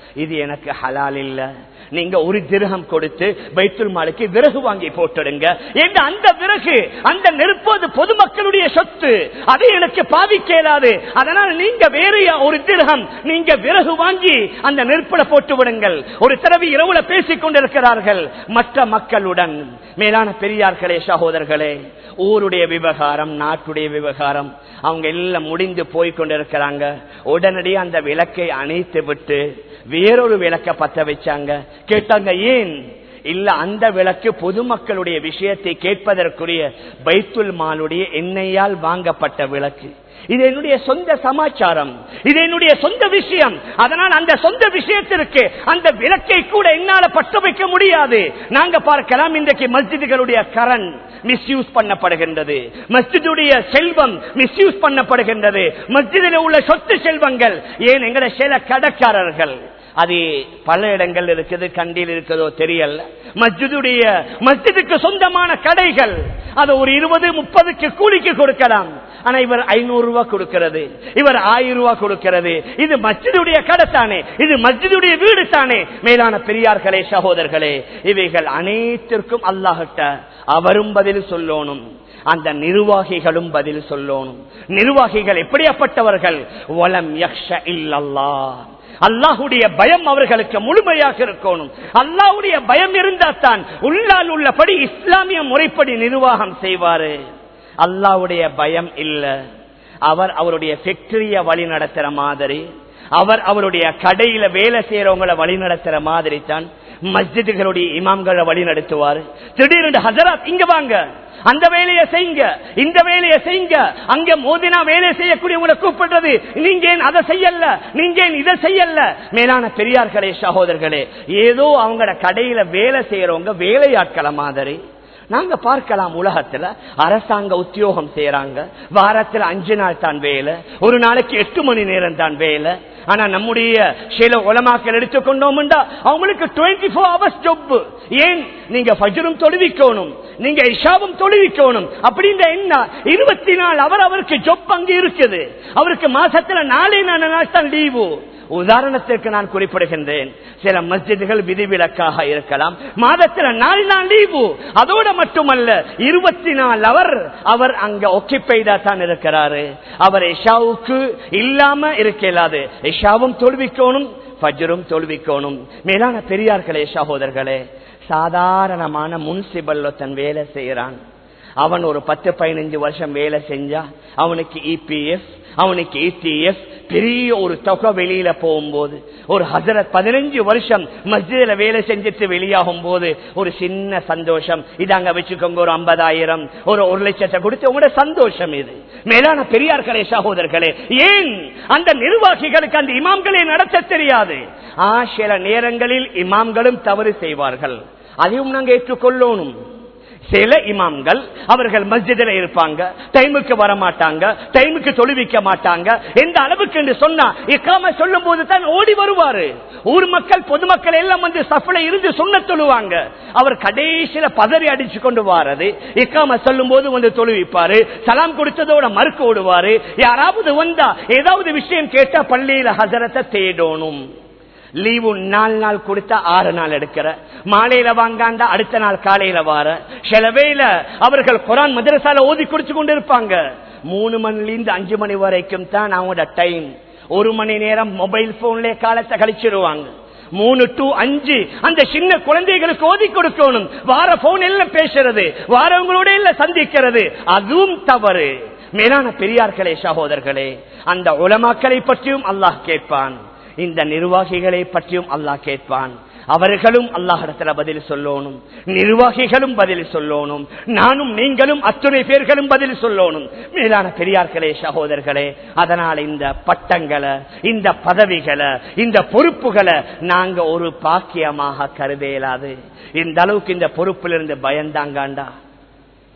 இது எனக்கு ஹலால் இல்ல நீங்க ஒரு திருகம் கொடுத்து பைத்துல் மாலுக்கு விறகு வாங்கி போட்டுடுங்க என்று அந்த விறகு அந்த நெருப்பு அது பொதுமக்களுடைய சொத்து அதை எனக்கு பாதிக்க இயலாது அதனால் நீங்க வேறு ஒரு திருகம் நீங்க விறகு வாங்கி அந்த நெருப்புல போட்டு விடுங்கள் ஒரு தடவை இரவுல பேசிக் கொண்டிருக்கிறார்கள் மற்ற மக்களுடன் மேலான பெரியார்களே சகோதரர்களே ஊருடைய விவகாரம் நாட்டுடைய விவகாரம் அவங்க எல்லாம் முடிந்து போய் கொண்டிருக்கிறாங்க உடனடியே அந்த விளக்கை அணைத்து விட்டு வேறொரு விளக்க பத்த வச்சாங்க கேட்டாங்க ஏன் இல்ல அந்த விளக்கு பொதுமக்களுடைய விஷயத்தை கேட்பதற்குரிய பைத்துல் மாலுடைய எண்ணெயால் வாங்கப்பட்ட விளக்கு இது என்னுடைய சொந்த சமாச்சாரம் இது என்னுடைய சொந்த விஷயம் அதனால் அந்த சொந்த விஷயத்திற்கு அந்த விளக்கை கூட என்னால பற்ற வைக்க முடியாது நாங்க பார்க்கலாம் இன்றைக்கு மஸ்ஜிதுகளுடைய கரண் மிஸ்யூஸ் பண்ணப்படுகின்றது மஸ்ஜிதுடைய செல்வம் மிஸ்யூஸ் பண்ணப்படுகின்றது மஸ்ஜிதில் உள்ள சொத்து செல்வங்கள் ஏன் எங்கட சில கடைக்காரர்கள் அது பல இடங்கள் இருக்குது கண்டியில் இருக்குதோ தெரியல மஸ்ஜிதுடைய மஸ்ஜிதுக்கு சொந்தமான கடைகள் அது ஒரு இருபது முப்பதுக்கு கூலிக்கு கொடுக்கலாம் ஆனா இவர் ஐநூறு ரூபாய் கொடுக்கிறது இவர் ஆயிரம் ரூபாய் கொடுக்கிறது இது மஸ்ஜிதுடைய கடை தானே இது மஸ்ஜிதுடைய வீடு தானே மேலான பெரியார்களே சகோதரர்களே இவைகள் அனைத்திற்கும் அல்லாஹட்ட அவரும் பதில் சொல்லணும் அந்த நிர்வாகிகளும் பதில் சொல்லணும் நிர்வாகிகள் எப்படியாப்பட்டவர்கள் வலம் யக்ஷ இல்லல்லா அல்லாஹுடைய பயம் அவர்களுக்கு முழுமையாக இருக்கணும் அல்லாஹுடைய பயம் இருந்தால் தான் உள்ளால் உள்ளபடி இஸ்லாமிய முறைப்படி நிர்வாகம் செய்வாரு அல்லாவுடைய பயம் இல்ல அவர் அவருடைய ஃபேக்டரிய வழி நடத்துற மாதிரி அவர் அவருடைய கடையில வேலை செய்யறவங்களை வழி நடத்துற மாதிரி தான் மஸ்ஜிதுகளுடைய இமாம்களை வழி நடத்துவார் திடீர்னு ஹசரத் இங்க வாங்க அந்த வேலையை செய்யுங்க இந்த வேலையை செய்யுங்க அங்க மோதினா வேலை செய்யக்கூடியவங்களை கூப்பிடுறது நீங்க ஏன் அதை செய்யல நீங்க ஏன் இதை செய்யல மேலான பெரியார்களே சகோதரர்களே ஏதோ அவங்களோட கடையில வேலை செய்யறவங்க வேலையாட்களை மாதிரி நாங்க பார்க்கலாம் உலகத்துல அரசாங்க உத்தியோகம் செய்யறாங்க வாரத்துல அஞ்சு நாள் தான் வேலை ஒரு நாளைக்கு எட்டு மணி நேரம் தான் வேலை ஆனா நம்முடைய சில உலமாக்கள் எடுத்துக்கொண்டோம்டா அவங்களுக்கு டுவெண்ட்டி ஃபோர் ஹவர்ஸ் ஜொப் ஏன் நீங்க ஃபஜரும் தொழுவிக்கணும் நீங்க இஷாவும் தொழுவிக்கணும் அப்படின்ற என்ன இருபத்தி நாலு அவர் அவருக்கு ஜொப் அங்க இருக்குது அவருக்கு மாசத்துல நாலே நாலு நாள் தான் லீவு உதாரணத்திற்கு நான் குறிப்பிடுகின்றேன் சில மஸ்ஜிதுகள் விதிவிலக்காக இருக்கலாம் மாதத்தில் நாலு நாள் லீவு அதோட மட்டுமல்ல இருபத்தி நாலு அவர் அவர் அங்க ஒக்கிப்பைதா தான் இருக்கிறாரு அவர் இஷாவுக்கு இல்லாம இருக்கலாது இஷாவும் தோல்விக்கணும் ஃபஜ்ரும் தோல்விக்கணும் மேலான பெரியார்களே சகோதரர்களே சாதாரணமான முன்சிபல்ல தன் வேலை செய்யறான் அவன் ஒரு பத்து பதினஞ்சு வருஷம் வேலை செஞ்சா அவனுக்கு இபிஎஃப் அவனுக்கு இடிஎஃப் பெரிய ஒரு தொகை வெளியில போகும்போது ஒரு ஹசரத் பதினஞ்சு வருஷம் மஸ்ஜிதில் வேலை செஞ்சுட்டு வெளியாகும் போது ஒரு சின்ன சந்தோஷம் இதாங்க வச்சுக்கோங்க ஒரு ஐம்பதாயிரம் ஒரு ஒரு லட்சத்தை கொடுத்து உங்களோட சந்தோஷம் இது மேலான பெரியார்களே சகோதரர்களே ஏன் அந்த நிர்வாகிகளுக்கு அந்த இமாம்களை நடத்த தெரியாது ஆ சில நேரங்களில் இமாம்களும் தவறு செய்வார்கள் அதையும் நாங்கள் ஏற்றுக்கொள்ளணும் சில இமாம்கள் அவர்கள் மஸ்ஜிதில் இருப்பாங்க டைமுக்கு வர மாட்டாங்க டைமுக்கு தொழுவிக்க மாட்டாங்க எந்த அளவுக்கு என்று சொன்னா இக்காம சொல்லும் போது தான் ஓடி வருவாரு ஊர் மக்கள் பொதுமக்கள் எல்லாம் வந்து சஃபில இருந்து சொன்ன தொழுவாங்க அவர் கடைசியில பதறி அடிச்சு கொண்டு வாரது இக்காம சொல்லும் போது வந்து தொழுவிப்பாரு சலாம் கொடுத்ததோட மறுக்க விடுவாரு யாராவது வந்தா ஏதாவது விஷயம் கேட்டா பள்ளியில ஹசரத்தை தேடணும் லீவு நாலு நாள் கொடுத்தா ஆறு நாள் எடுக்கிற மாலையில வாங்காண்டா அடுத்த நாள் காலையில வார சிலவேல அவர்கள் குரான் மதரசால ஓதி குடிச்சு கொண்டு இருப்பாங்க மூணு மணில இருந்து அஞ்சு மணி வரைக்கும் தான் அவங்களோட டைம் ஒரு மணி நேரம் மொபைல் போன்ல காலத்தை கழிச்சிருவாங்க மூணு டு அஞ்சு அந்த சின்ன குழந்தைகளுக்கு ஓதி கொடுக்கணும் வார போன் எல்லாம் பேசுறது வாரவங்களோட எல்லாம் சந்திக்கிறது அதுவும் தவறு மேலான பெரியார்களே சகோதரர்களே அந்த உலமாக்களை பற்றியும் அல்லாஹ் கேட்பான் இந்த நிர்வாகிகளை பற்றியும் அல்லாஹ் கேட்பான் அவர்களும் அல்லாஹிடத்துல பதில் சொல்லணும் நிர்வாகிகளும் பதில் சொல்லணும் நானும் நீங்களும் அத்துணை பேர்களும் பதில் சொல்லணும் மேலான பெரியார்களே சகோதரர்களே அதனால் இந்த பட்டங்களை இந்த பதவிகளை இந்த பொறுப்புகளை நாங்க ஒரு பாக்கியமாக கருத இயலாது இந்த அளவுக்கு இந்த பொறுப்பிலிருந்து பயந்தாங்காண்டா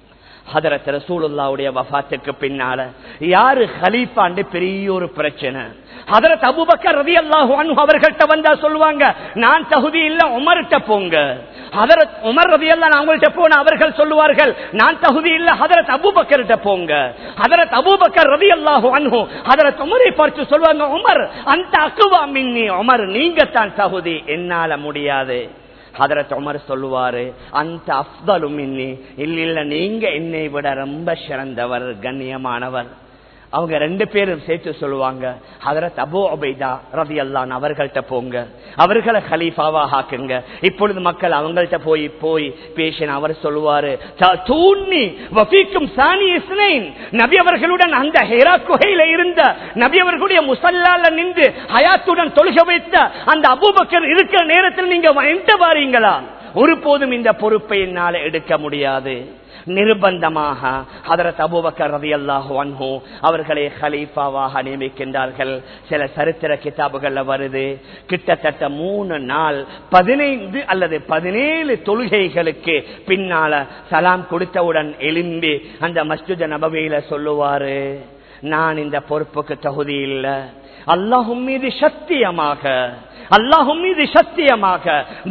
ஹதரத் ரசூலுல்லாவுடைய வஃபாத்துக்கு பின்னால யாரு ஹலீஃபாண்டு பெரிய ஒரு பிரச்சனை ஹதரத் அபுபக்கர் ரவி அல்லாஹு அவர்கள்ட்ட வந்தா சொல்லுவாங்க நான் தகுதி இல்ல உமர்கிட்ட போங்க ஹதரத் உமர் ரவி அல்லா அவங்கள்ட்ட போன அவர்கள் சொல்லுவார்கள் நான் தகுதி இல்ல ஹதரத் அபுபக்கர்கிட்ட போங்க ஹதரத் அபுபக்கர் ரவி அல்லாஹு அன்ஹு ஹதரத் உமரை பார்த்து சொல்லுவாங்க உமர் அந்த அக்குவா மின்னி உமர் நீங்க தான் தகுதி என்னால முடியாது ஹதரத் உமர் சொல்லுவாரு அந்த அப்தலும் இன்னி இல்ல இல்ல நீங்க என்னை விட ரொம்ப சிறந்தவர் கண்ணியமானவர் அவங்க ரெண்டு பேரும் சேர்த்து சொல்லுவாங்க ஹதரத் அபோ அபைதா ரவி அல்லான் அவர்கள்ட்ட போங்க அவர்களை ஹலீஃபாவா ஆக்குங்க இப்பொழுது மக்கள் அவங்கள்ட்ட போய் போய் பேசின அவர் சொல்லுவாரு தூண்ணி வஃபீக்கும் சானி இஸ்னைன் நபி அவர்களுடன் அந்த ஹெரா குகையில இருந்த நபி அவர்களுடைய முசல்லால நின்று ஹயாத்துடன் தொழுக வைத்த அந்த அபூபக்கர் இருக்கிற நேரத்தில் நீங்க எந்த வாரீங்களா ஒருபோதும் இந்த பொறுப்பை என்னால எடுக்க முடியாது நிர்பந்தமாக ஹதரத் அபுபக்கர் ரவி அல்லாஹு அன்ஹு அவர்களை ஹலீஃபாவாக நியமிக்கின்றார்கள் சில சரித்திர கிதாபுகள்ல வருது கிட்டத்தட்ட மூணு நாள் பதினைந்து அல்லது பதினேழு தொழுகைகளுக்கு பின்னால சலாம் கொடுத்தவுடன் எழும்பி அந்த மஸ்ஜித் நபவியில சொல்லுவாரு நான் இந்த பொறுப்புக்கு தகுதி இல்லை அல்லாஹும் மீது சத்தியமாக அல்லாஹும் மீது சத்தியமாக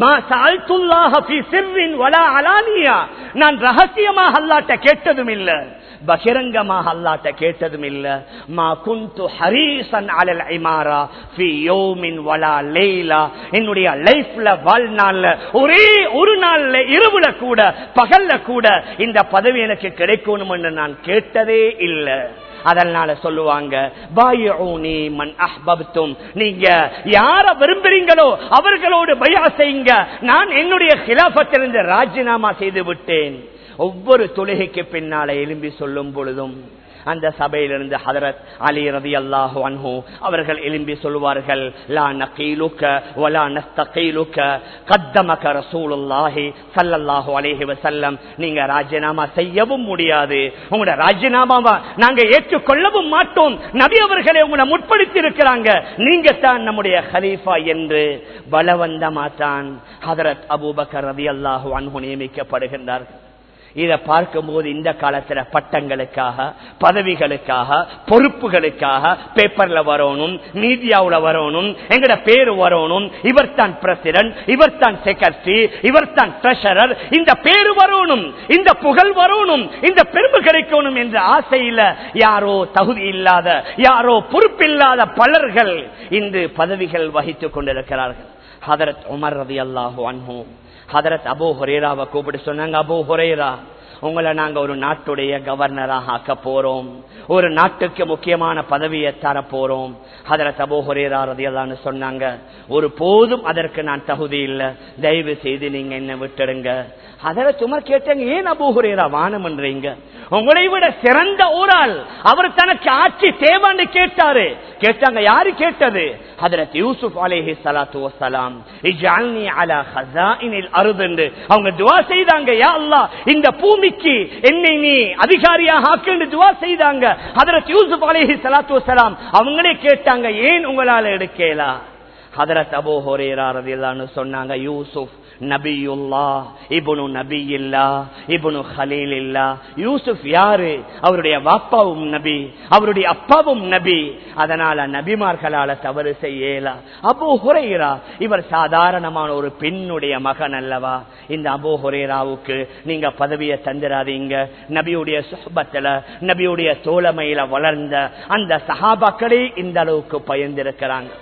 நான் ரகசியமாக அல்லாட்ட கேட்டதும் இல்ல பகிரங்கமாக அல்லாட்ட கேட்டதும் இல்ல மா குந்து ஹரீசன் அலல் ஐமாரா ஃபி யோமின் வலா லேலா என்னுடைய லைஃப்ல வாழ்நாள்ல ஒரே ஒரு நாள்ல இரவுல கூட பகல்ல கூட இந்த பதவி எனக்கு கிடைக்கணும் என்று நான் கேட்டதே இல்லை அதனால சொல்லுவாங்க நீங்க யார விரும்புறீங்களோ அவர்களோடு பயா செய்யுங்க நான் என்னுடைய கிலாபத்திலிருந்து ராஜினாமா செய்து விட்டேன் ஒவ்வொரு தொழுகைக்கு பின்னால எழும்பி சொல்லும் பொழுதும் அந்த சபையிலிருந்து ஹதரத் அலி ரதி அல்லாஹு அன்ஹு அவர்கள் எழும்பி சொல்வார்கள் லா நகீலுக்க வலா நஸ்தகீலுக்க கத்தமக ரசூலுல்லாஹி ஸல்லல்லாஹு அலைஹி வஸல்லம் நீங்க ராஜினாமா செய்யவும் முடியாது உங்களோட ராஜினாமாவை நாங்க ஏற்றுக்கொள்ளவும் மாட்டோம் நபி அவர்களை உங்களை முற்படுத்தி இருக்கிறாங்க நீங்க தான் நம்முடைய ஹலீஃபா என்று பலவந்தமா தான் ஹதரத் அபூபக்கர் ரதி அல்லாஹு அன்ஹு நியமிக்கப்படுகின்றார்கள் இதை பார்க்கும்போது இந்த காலத்துல பட்டங்களுக்காக பதவிகளுக்காக பொறுப்புகளுக்காக பேப்பர்ல வரணும் மீடியாவுல வரணும் எங்கட பேரு வரணும் இவர் தான் பிரசிடன்ட் இவர் தான் செக்ரட்டரி இவர் தான் ட்ரெஷரர் இந்த பேரு வரணும் இந்த புகழ் வரணும் இந்த பெருமை கிடைக்கணும் என்ற ஆசையில யாரோ தகுதி இல்லாத யாரோ பொறுப்பில்லாத பலர்கள் இன்று பதவிகள் வகித்துக் கொண்டிருக்கிறார்கள் ஹதரத் உமர் ரதி அல்லாஹு அன்ஹூ ஹதரத் அபோ ஹொரேராவை கூப்பிட்டு சொன்னாங்க அபோ ஹொரேரா உங்களை நாங்க ஒரு நாட்டுடைய கவர்னராக ஆக்க போறோம் ஒரு நாட்டுக்கு முக்கியமான பதவியை தர போறோம் ஹதரத் அபோ ஹொரேரா ரதியல்லான்னு சொன்னாங்க ஒரு போதும் அதற்கு நான் தகுதி இல்லை தயவு செய்து நீங்க என்ன விட்டுடுங்க அதர சும்மா கேட்டாங்க ஏன் அபூஹுரேரா வானம் பண்றீங்க உங்களை விட சிறந்த ஒரு ஆள் அவர் தனக்கு ஆட்சி தேவான்னு கேட்டாரு கேட்டாங்க யாரு கேட்டது ஹதரத் யூசுப் அலேஹி சலாத்து வசலாம் இஜால்னி அலா ஹசாஇனில் அருதென்று அவங்க துவா செய்தாங்க யா அல்லாஹ் இந்த பூமிக்கு என்னை நீ அதிகாரியாக ஆக்குன்னு துவா செய்தாங்க ஹதரத் யூசுப் அலேஹி சலாத்து வசலாம் அவங்களே கேட்டாங்க ஏன் உங்களால எடுக்கலா ஹதரத் அபோ ஹோரேரா ரதியல்லான்னு சொன்னாங்க யூசுப் நபியுல்லா இபுனு நபியில்லா இபுனு ஹலீல் இல்லா யூசுப் யாரு அவருடைய வாப்பாவும் நபி அவருடைய அப்பாவும் நபி அதனால நபிமார்களால தவறு செய்யலா அபு ஹுரேரா இவர் சாதாரணமான ஒரு பெண்ணுடைய மகன் அல்லவா இந்த அபு ஹுரேராவுக்கு நீங்க பதவியை தந்துடாதீங்க நபியுடைய சுபத்துல நபியுடைய தோழமையில வளர்ந்த அந்த சஹாபாக்களே இந்த அளவுக்கு பயந்திருக்கிறாங்க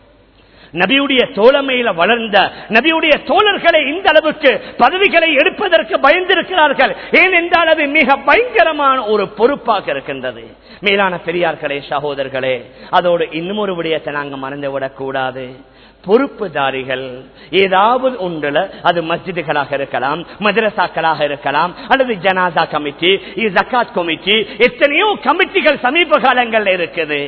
நபியுடைய தோழமையில வளர்ந்த நபியுடைய தோழர்களை இந்த அளவுக்கு பதவிகளை எடுப்பதற்கு பயந்திருக்கிறார்கள் ஏனென்றால் அது மிக பயங்கரமான ஒரு பொறுப்பாக இருக்கின்றது மேலான பெரியார்களே சகோதரர்களே அதோடு இன்னும் ஒரு விடயத்தை நாங்க மறந்துவிடக் கூடாது பொறுப்புதாரிகள் ஏதாவது ஒன்றுல அது மஸ்ஜிதுகளாக இருக்கலாம் மதரசாக்களாக இருக்கலாம் அல்லது ஜனாசா கமிட்டி ஜக்காத் கமிட்டி எத்தனையோ கமிட்டிகள் சமீப காலங்கள்ல இருக்குது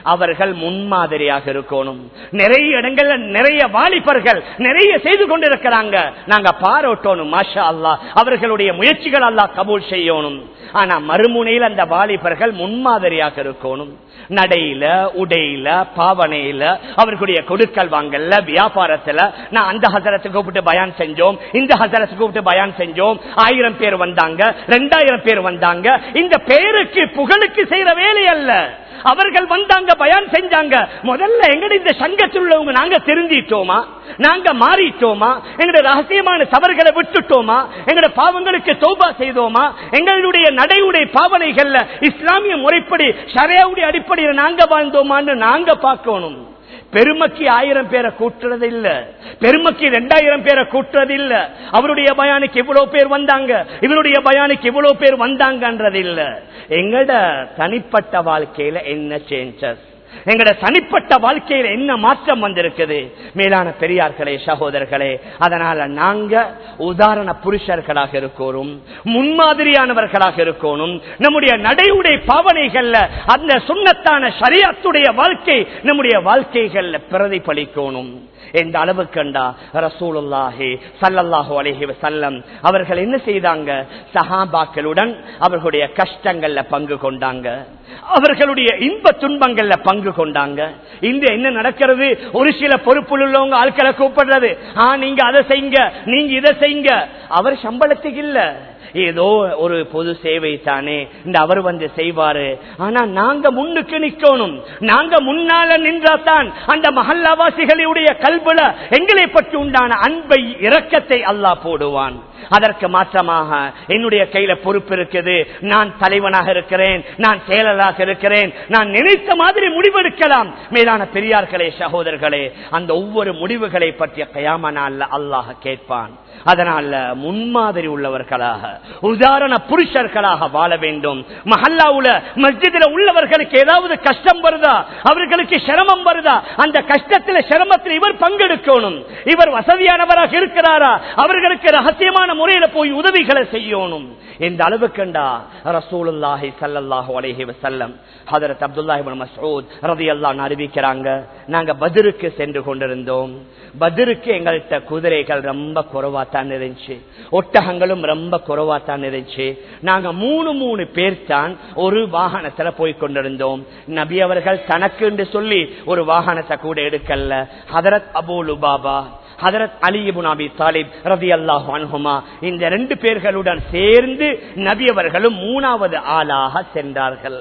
அவர்கள் முன்மாதிரியாக இருக்கணும் நிறைய இடங்கள்ல நிறைய வாலிபர்கள் நிறைய செய்து கொண்டிருக்கிறாங்க நாங்க பாராட்டணும் மாஷா அல்லா அவர்களுடைய முயற்சிகள் அல்லா கபூல் செய்யணும் ஆனா மறுமுனையில் அந்த வாலிபர்கள் முன்மாதிரியாக இருக்கணும் நடையில உடையில பாவனையில அவர்களுடைய கொடுக்கல் வாங்கல்ல வியாபாரத்துல நான் அந்த ஹசரத்துக்கு கூப்பிட்டு பயான் செஞ்சோம் இந்த ஹசரத்துக்கு கூப்பிட்டு பயான் செஞ்சோம் ஆயிரம் பேர் வந்தாங்க ரெண்டாயிரம் பேர் வந்தாங்க இந்த பேருக்கு புகழுக்கு செய்யற வேலை அல்ல அவர்கள் வந்தாங்க பயான் செஞ்சாங்க முதல்ல எங்கட இந்த சங்கத்தில் உள்ளவங்க நாங்க திருந்திட்டோமா நாங்க மாறிட்டோமா எங்கட ரகசியமான தவறுகளை விட்டுட்டோமா எங்கட பாவங்களுக்கு தௌபா செய்தோமா எங்களுடைய நடையுடைய பாவனைகள்ல இஸ்லாமிய முறைப்படி ஷரையாவுடைய அடிப்படையில் நாங்க வாழ்ந்தோமான்னு நாங்க பார்க்கணும் பெருமக்கு ஆயிரம் பேரை கூட்டுறது இல்ல பெருமக்கு ரெண்டாயிரம் பேரை கூட்டுறது இல்ல அவருடைய பயானுக்கு இவ்வளவு பேர் வந்தாங்க இவருடைய பயானுக்கு இவ்வளவு பேர் வந்தாங்கன்றது இல்ல எங்கட தனிப்பட்ட வாழ்க்கையில என்ன சேஞ்சஸ் எங்கட தனிப்பட்ட வாழ்க்கையில என்ன மாற்றம் வந்திருக்குது மேலான பெரியார்களே சகோதரர்களே அதனால நாங்க உதாரண புருஷர்களாக இருக்கணும் முன்மாதிரியானவர்களாக இருக்கணும் நம்முடைய நடையுடைய பாவனைகள்ல அந்த சுண்ணத்தான சரியாத்துடைய வாழ்க்கை நம்முடைய வாழ்க்கைகள்ல பிரதிபலிக்கணும் எந்த அளவு கண்டா ரசூலுல்லாஹி சல்லல்லாஹு அலைஹி வஸல்லம் அவர்கள் என்ன செய்தாங்க சஹாபாக்களுடன் அவர்களுடைய கஷ்டங்கள்ல பங்கு கொண்டாங்க அவர்களுடைய இன்ப துன்பங்கள்ல பங்கு கொண்டாங்க இந்த என்ன நடக்கிறது ஒரு சில பொறுப்புள்ள உள்ளவங்க ஆட்களை கூப்பிடுறது ஆ நீங்க அதை செய்யுங்க நீங்க இதை செய்யுங்க அவர் சம்பளத்துக்கு இல்ல ஏதோ ஒரு பொது சேவை தானே இந்த அவர் வந்து செய்வாரு ஆனா நாங்க முன்னுக்கு நிக்கணும் நாங்க முன்னால நின்றாதான் அந்த மஹல்லாவாசிகளுடைய கல்புல எங்களை பற்றி உண்டான அன்பை இரக்கத்தை அல்லாஹ் போடுவான் அதற்கு மாற்றமாக என்னுடைய கையில பொறுப்பு இருக்குது நான் தலைவனாக இருக்கிறேன் நான் செயலராக இருக்கிறேன் நான் நினைத்த மாதிரி முடிவெடுக்கலாம் மேலான பெரியார்களே சகோதரர்களே அந்த ஒவ்வொரு முடிவுகளை பற்றிய கயாமனால அல்லாஹ் கேட்பான் அதனால முன்மாதிரி உள்ளவர்களாக உதாரண புருஷர்களாக வாழ வேண்டும் மஹல்லாவுல மஸ்ஜிதில் உள்ளவர்களுக்கு ஏதாவது கஷ்டம் வருதா அவர்களுக்கு சிரமம் வருதா அந்த கஷ்டத்தில் சிரமத்தில் இவர் பங்கெடுக்கணும் இவர் வசதியானவராக இருக்கிறாரா அவர்களுக்கு ரகசியமான முறையில போய் உதவிகளை செய்யணும் இந்த அளவுக்குண்டா ரசூலுல்லாஹி ஸல்லல்லாஹு அலைஹி வஸல்லம் ஹஜரத் அப்துல்லாஹ் இப்னு மஸ்ஊத் ரலியல்லாஹு அறிவிக்கிறாங்க நாங்க பத்ருக்கு சென்று கொண்டிருந்தோம் பத்ருக்கு எங்கள்கிட்ட குதிரைகள் ரொம்ப குறைவா தான் இருந்துச்சு ஒட்டகங்களும் ரொம்ப குறைவா தான் இருந்துச்சு நாங்க மூணு மூணு பேர் தான் ஒரு வாகனத்துல போய் கொண்டிருந்தோம் நபி அவர்கள் தனக்கு என்று சொல்லி ஒரு வாகனத்தை கூட எடுக்கல ஹதரத் அபு லுபாபா ஹதரத் அலிபுன் அபி தாலிப் ரதி அல்லாஹ் அன்ஹுமா இந்த ரெண்டு பேர்களுடன் சேர்ந்து நபி அவர்களும் மூணாவது ஆளாக சென்றார்கள்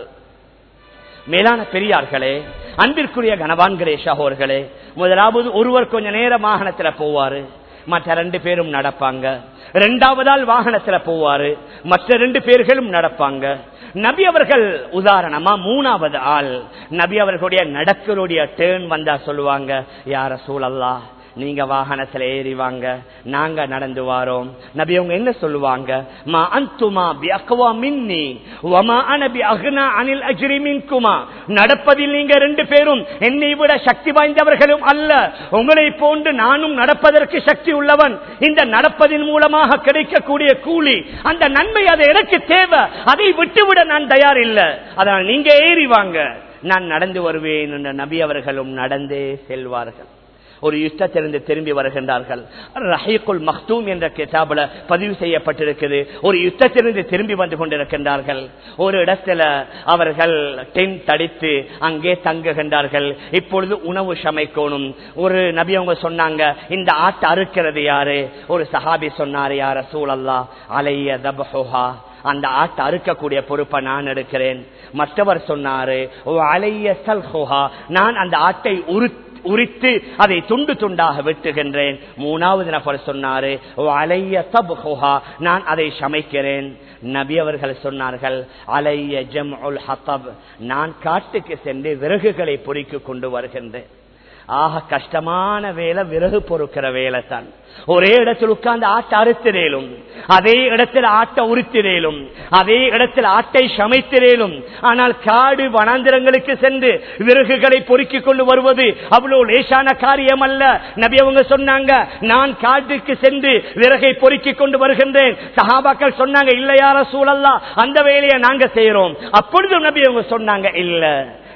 மேலான பெரியார்களே அன்பிற்குரிய கனவான்களே சகோர்களே முதலாவது ஒருவர் கொஞ்ச நேரம் வாகனத்துல போவாரு மற்ற ரெண்டு பேரும் நடப்பாங்க இரண்டாவதால் வாகனத்துல போவாரு மற்ற ரெண்டு பேர்களும் நடப்பாங்க நபி அவர்கள் உதாரணமா மூணாவது ஆள் நபி அவர்களுடைய நடக்கருடைய டேர்ன் வந்தா சொல்லுவாங்க யார சூழல்லா நீங்க வாகனத்துல ஏறிவாங்க நாங்க நடந்து வாரோம் நபி அவங்க என்ன சொல்லுவாங்க மா அந்துமா பி அக்வா மின்னி வமா அன பி அக்னா அனில் அஜ்ரி மின்குமா நடப்பதில் நீங்க ரெண்டு பேரும் என்னை விட சக்தி வாய்ந்தவர்களும் அல்ல உங்களை போன்று நானும் நடப்பதற்கு சக்தி உள்ளவன் இந்த நடப்பதின் மூலமாக கிடைக்கக்கூடிய கூலி அந்த நன்மை அது எனக்கு தேவை அதை விட்டுவிட நான் தயார் இல்லை அதனால் நீங்க ஏறி வாங்க நான் நடந்து வருவேன் என்ற நபி அவர்களும் நடந்தே செல்வார்கள் ஒரு யுத்தத்திலிருந்து திரும்பி வருகின்றார்கள் ரஹீக்குல் மக்தூம் என்ற கிதாபுல பதிவு செய்யப்பட்டிருக்குது ஒரு யுத்தத்திலிருந்து திரும்பி வந்து கொண்டிருக்கின்றார்கள் ஒரு இடத்துல அவர்கள் டென்ட் அடித்து அங்கே தங்குகின்றார்கள் இப்பொழுது உணவு சமைக்கணும் ஒரு நபி அவங்க சொன்னாங்க இந்த ஆட்டை அறுக்கிறது யாரு ஒரு சஹாபி சொன்னாரு யார சூழல்லா அலைய தபஹா அந்த ஆட்டை அறுக்கக்கூடிய பொறுப்பை நான் எடுக்கிறேன் மற்றவர் சொன்னாரு "ஓ அலைய சல்ஹுஹா நான் அந்த ஆட்டை உரு உரித்து அதை துண்டு துண்டாக வெட்டுகின்றேன் மூணாவது நபர் சொன்னாரு "ஓ அலைய தப்ஹுஹா நான் அதை சமைக்கிறேன் நபி அவர்கள் சொன்னார்கள் அலைய ஜம் உல் ஹத்தப் நான் காட்டுக்கு சென்று விறகுகளை பொறிக்க கொண்டு வருகின்றேன் ஆக கஷ்டமான வேலை விறகு பொறுக்கிற வேலை தான் ஒரே இடத்தில் உட்கார்ந்து ஆட்டை அறுத்திரேலும் அதே இடத்தில் ஆட்டை உரித்திரேலும் அதே இடத்தில் ஆட்டை சமைத்திரேலும் ஆனால் காடு வனாந்திரங்களுக்கு சென்று விறகுகளை பொறுக்கிக் கொண்டு வருவது அவ்வளவு லேசான காரியம் அல்ல நபி அவங்க சொன்னாங்க நான் காட்டுக்கு சென்று விறகை பொறுக்கிக் கொண்டு வருகின்றேன் சஹாபாக்கள் சொன்னாங்க இல்லையார சூழல்லா அந்த வேலையை நாங்க செய்யறோம் அப்பொழுது நபி அவங்க சொன்னாங்க இல்ல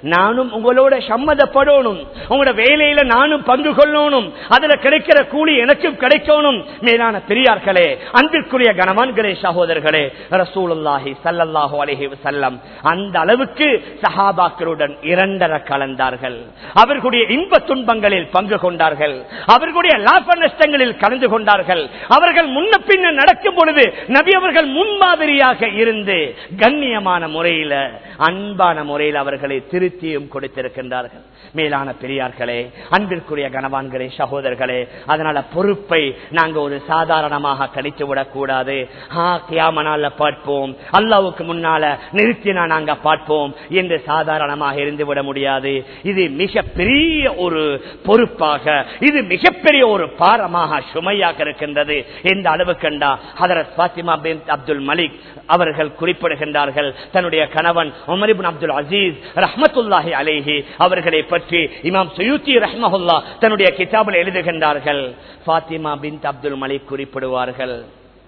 நானும் உங்களோட சம்மதப்படணும் உங்களோட வேலையில நானும் பங்கு கொள்ளணும் அதுல கிடைக்கிற கூலி எனக்கும் கிடைக்கணும் மேலான பெரியார்களே அன்பிற்குரிய கணவான்களே சகோதரர்களே ரசூலுல்லாஹி சல்லல்லாஹு அலைஹி வஸல்லம் அந்த அளவுக்கு சஹாபாக்களுடன் இரண்டர கலந்தார்கள் அவர்களுடைய இன்ப துன்பங்களில் பங்கு கொண்டார்கள் அவர்களுடைய லாப நஷ்டங்களில் கலந்து கொண்டார்கள் அவர்கள் முன்ன பின்ன நடக்கும் பொழுது நபி அவர்கள் முன்மாதிரியாக இருந்து கண்ணியமான முறையில அன்பான முறையில் அவர்களை திருத்தியும் கொடுத்திருக்கின்றார்கள் மேலான பெரியார்களே அன்பிற்குரிய கனவான்களே சகோதரர்களே அதனால பொறுப்பை நாங்க ஒரு சாதாரணமாக கணித்து விடக்கூடாது கியாமனால பார்ப்போம் அல்லாவுக்கு முன்னால நிறுத்தினா நாங்க பார்ப்போம் என்று சாதாரணமாக இருந்து விட முடியாது இது மிக பெரிய ஒரு பொறுப்பாக இது மிகப்பெரிய ஒரு பாரமாக சுமையாக இருக்கின்றது எந்த அளவு கண்டா ஹதரத் பாத்திமா பின் அப்துல் மலிக் அவர்கள் குறிப்பிடுகின்றார்கள் தன்னுடைய கணவன் உமரிபின் அப்துல் அசீஸ் ரஹமத்துல்லாஹி அலேஹி அவர்களை பற்றி இமாம் சுயூத்தி ரஹ்மஹுல்லா தன்னுடைய கிதாபில் எழுதுகின்றார்கள் பாத்திமா பின் அப்துல் மலிக் குறிப்பிடுவார்கள்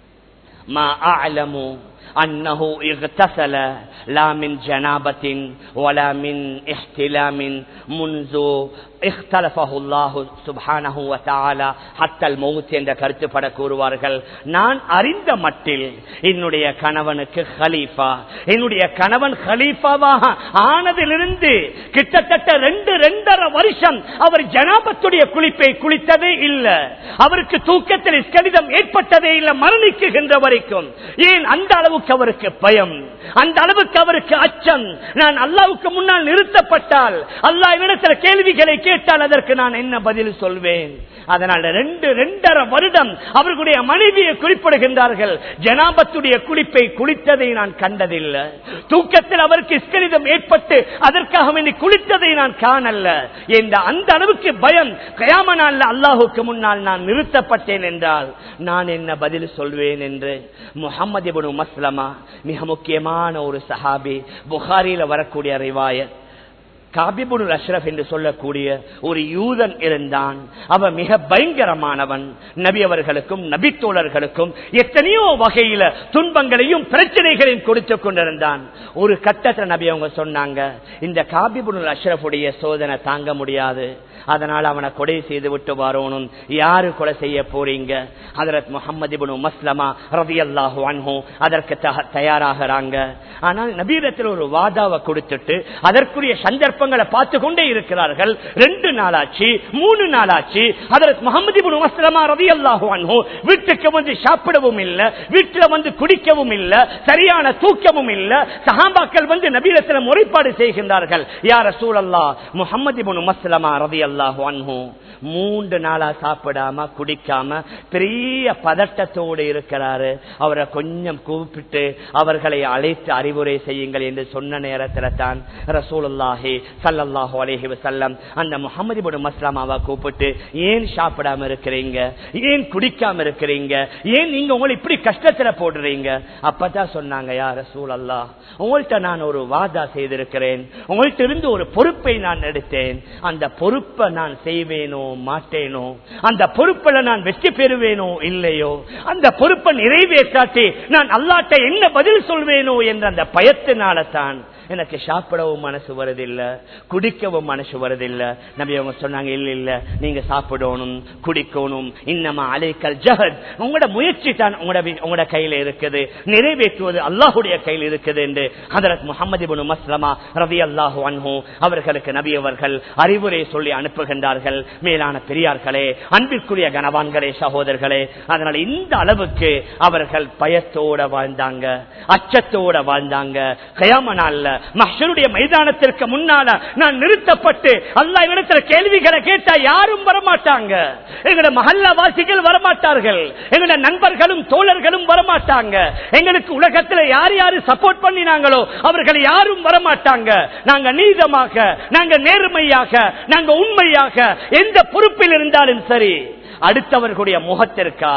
மா அலமு أنه اغتسل لا من جنابة ولا من احتلام منذ اختلفه الله سبحانه وتعالى حتى الموت என்ற கருத்துப்பட கூறுவார்கள் நான் அறிந்த மட்டில் என்னுடைய கணவனுக்கு ஹலீஃபா என்னுடைய கணவன் ஹலீஃபாவாக ஆனதிலிருந்து கிட்டத்தட்ட ரெண்டு ரெண்டரை வருஷம் அவர் ஜனாபத்துடைய குளிப்பை குளித்ததே இல்லை அவருக்கு தூக்கத்தில் இஸ்கடிதம் ஏற்பட்டதே இல்லை மரணிக்குகின்ற வரைக்கும் ஏன் அந்த அளவுக்கு அவருக்கு பயம் அந்த அளவுக்கு அவருக்கு அச்சம் நான் அல்லாவுக்கு முன்னால் நிறுத்தப்பட்டால் அல்லா என்னிடத்தில் கேள்விகளை கேட்டால் அதற்கு நான் என்ன பதில் சொல்வேன் அதனால ரெண்டு ரெண்டரை வருடம் அவர்களுடைய மனைவியை குறிப்பிடுகின்றார்கள் ஜனாபத்துடைய குளிப்பை குளித்ததை நான் கண்டதில்லை தூக்கத்தில் அவருக்கு இஸ்கரிதம் ஏற்பட்டு அதற்காக வேண்டி குளித்ததை நான் காணல்ல என்ற அந்த அளவுக்கு பயம் கயாம நாள்ல அல்லாஹுக்கு முன்னால் நான் நிறுத்தப்பட்டேன் என்றால் நான் என்ன பதில் சொல்வேன் என்று முகமது மஸ்லமா மிக முக்கியமான ஒரு சஹாபி புகாரியில வரக்கூடிய ரிவாயத் காபிபுல் அஷ்ரப் என்று சொல்லக்கூடிய ஒரு யூதன் இருந்தான் அவன் மிக பயங்கரமானவன் நபி அவர்களுக்கும் நபி தோழர்களுக்கும் எத்தனையோ வகையில துன்பங்களையும் பிரச்சனைகளையும் கொடுத்து கொண்டிருந்தான் ஒரு கட்டத்தில் நபி அவங்க சொன்னாங்க இந்த காபிபுல் அஷ்ரஃபுடைய சோதனை தாங்க முடியாது அதனால அவனை கொலை செய்து விட்டு வரணும் யாரு கொலை செய்ய போறீங்க ஹதரத் முகமது மஸ்லமா ரவி அல்லாஹு அன்ஹோ அதற்கு தயாராகிறாங்க ஆனால் நபீரத்தில் ஒரு வாதாவை கொடுத்துட்டு அதற்குரிய சந்தர்ப்பங்களை பார்த்து கொண்டே இருக்கிறார்கள் ரெண்டு நாளாச்சு மூணு நாளாச்சு ஹதரத் முகமது மஸ்லமா ரவி அல்லாஹு அன்ஹோ வீட்டுக்கு வந்து சாப்பிடவும் இல்லை வீட்டுல வந்து குடிக்கவும் இல்லை சரியான தூக்கமும் இல்லை சஹாபாக்கள் வந்து நபீரத்தில் முறைப்பாடு செய்கின்றார்கள் யார சூழல்லா முகமது மஸ்லமா ரவி அல்லாஹு அன்ஹோ மூன்று நாளா சாப்பிடாம குடிக்காம பெரிய பதட்டத்தோடு இருக்கிறாரு அவரை கொஞ்சம் கூப்பிட்டு அவர்களை அழைத்து அறிவுரை செய்யுங்கள் என்று சொன்ன நேரத்தில் தான் ரசூலுல்லாஹி சல்லல்லாஹு அலைஹி வஸல்லம் அந்த முகமது பின் மஸ்லமாவை கூப்பிட்டு ஏன் சாப்பிடாம இருக்கிறீங்க ஏன் குடிக்காம இருக்கிறீங்க ஏன் நீங்க உங்களை இப்படி கஷ்டத்துல போடுறீங்க அப்பதான் சொன்னாங்க யா ரசூலல்லா உங்கள்கிட்ட நான் ஒரு வாதா செய்திருக்கிறேன் உங்கள்கிட்ட இருந்து ஒரு பொறுப்பை நான் எடுத்தேன் அந்த பொறுப்பை நான் செய்வேனோ மாட்டேனோ அந்த பொறுப்பில் நான் வெற்றி பெறுவேனோ இல்லையோ அந்த பொறுப்பை நிறைவேற்றாட்டி நான் அல்லாட்ட என்ன பதில் சொல்வேனோ என்ற அந்த பயத்தினால தான் எனக்கு சாப்பிடவும் மனசு வருதில்ல குடிக்கவும் மனசு வருதில்ல நபி அவங்க சொன்னாங்க இல்ல இல்ல நீங்க சாப்பிடணும் குடிக்கணும் இன்னமா அலைக்கல் ஜஹத் உங்களோட முயற்சி தான் உங்களோட உங்களோட கையில இருக்குது நிறைவேற்றுவது அல்லாஹுடைய கையில் இருக்குது என்று ஹதரத் முகமது பின் மஸ்லமா ரவி அல்லாஹு அன்ஹு அவர்களுக்கு நபி அவர்கள் அறிவுரை சொல்லி அனுப்புகின்றார்கள் மேலான பெரியார்களே அன்பிற்குரிய கனவான்களே சகோதரர்களே அதனால இந்த அளவுக்கு அவர்கள் பயத்தோட வாழ்ந்தாங்க அச்சத்தோட வாழ்ந்தாங்க கயாம நாள்ல மஹருடைய மைதானத்திற்கு முன்னால நான் நிறுத்தப்பட்டு அல்லா இடத்துல கேள்விகளை கேட்டா யாரும் வரமாட்டாங்க எங்களோட மகல்ல வாசிகள் வரமாட்டார்கள் எங்களோட நண்பர்களும் தோழர்களும் வரமாட்டாங்க எங்களுக்கு உலகத்துல யார் யாரு சப்போர்ட் பண்ணினாங்களோ அவர்கள் யாரும் வரமாட்டாங்க நாங்க நீதமாக நாங்க நேர்மையாக நாங்க உண்மையாக எந்த பொறுப்பில் இருந்தாலும் சரி அடுத்தவர்களுடைய முகத்திற்காக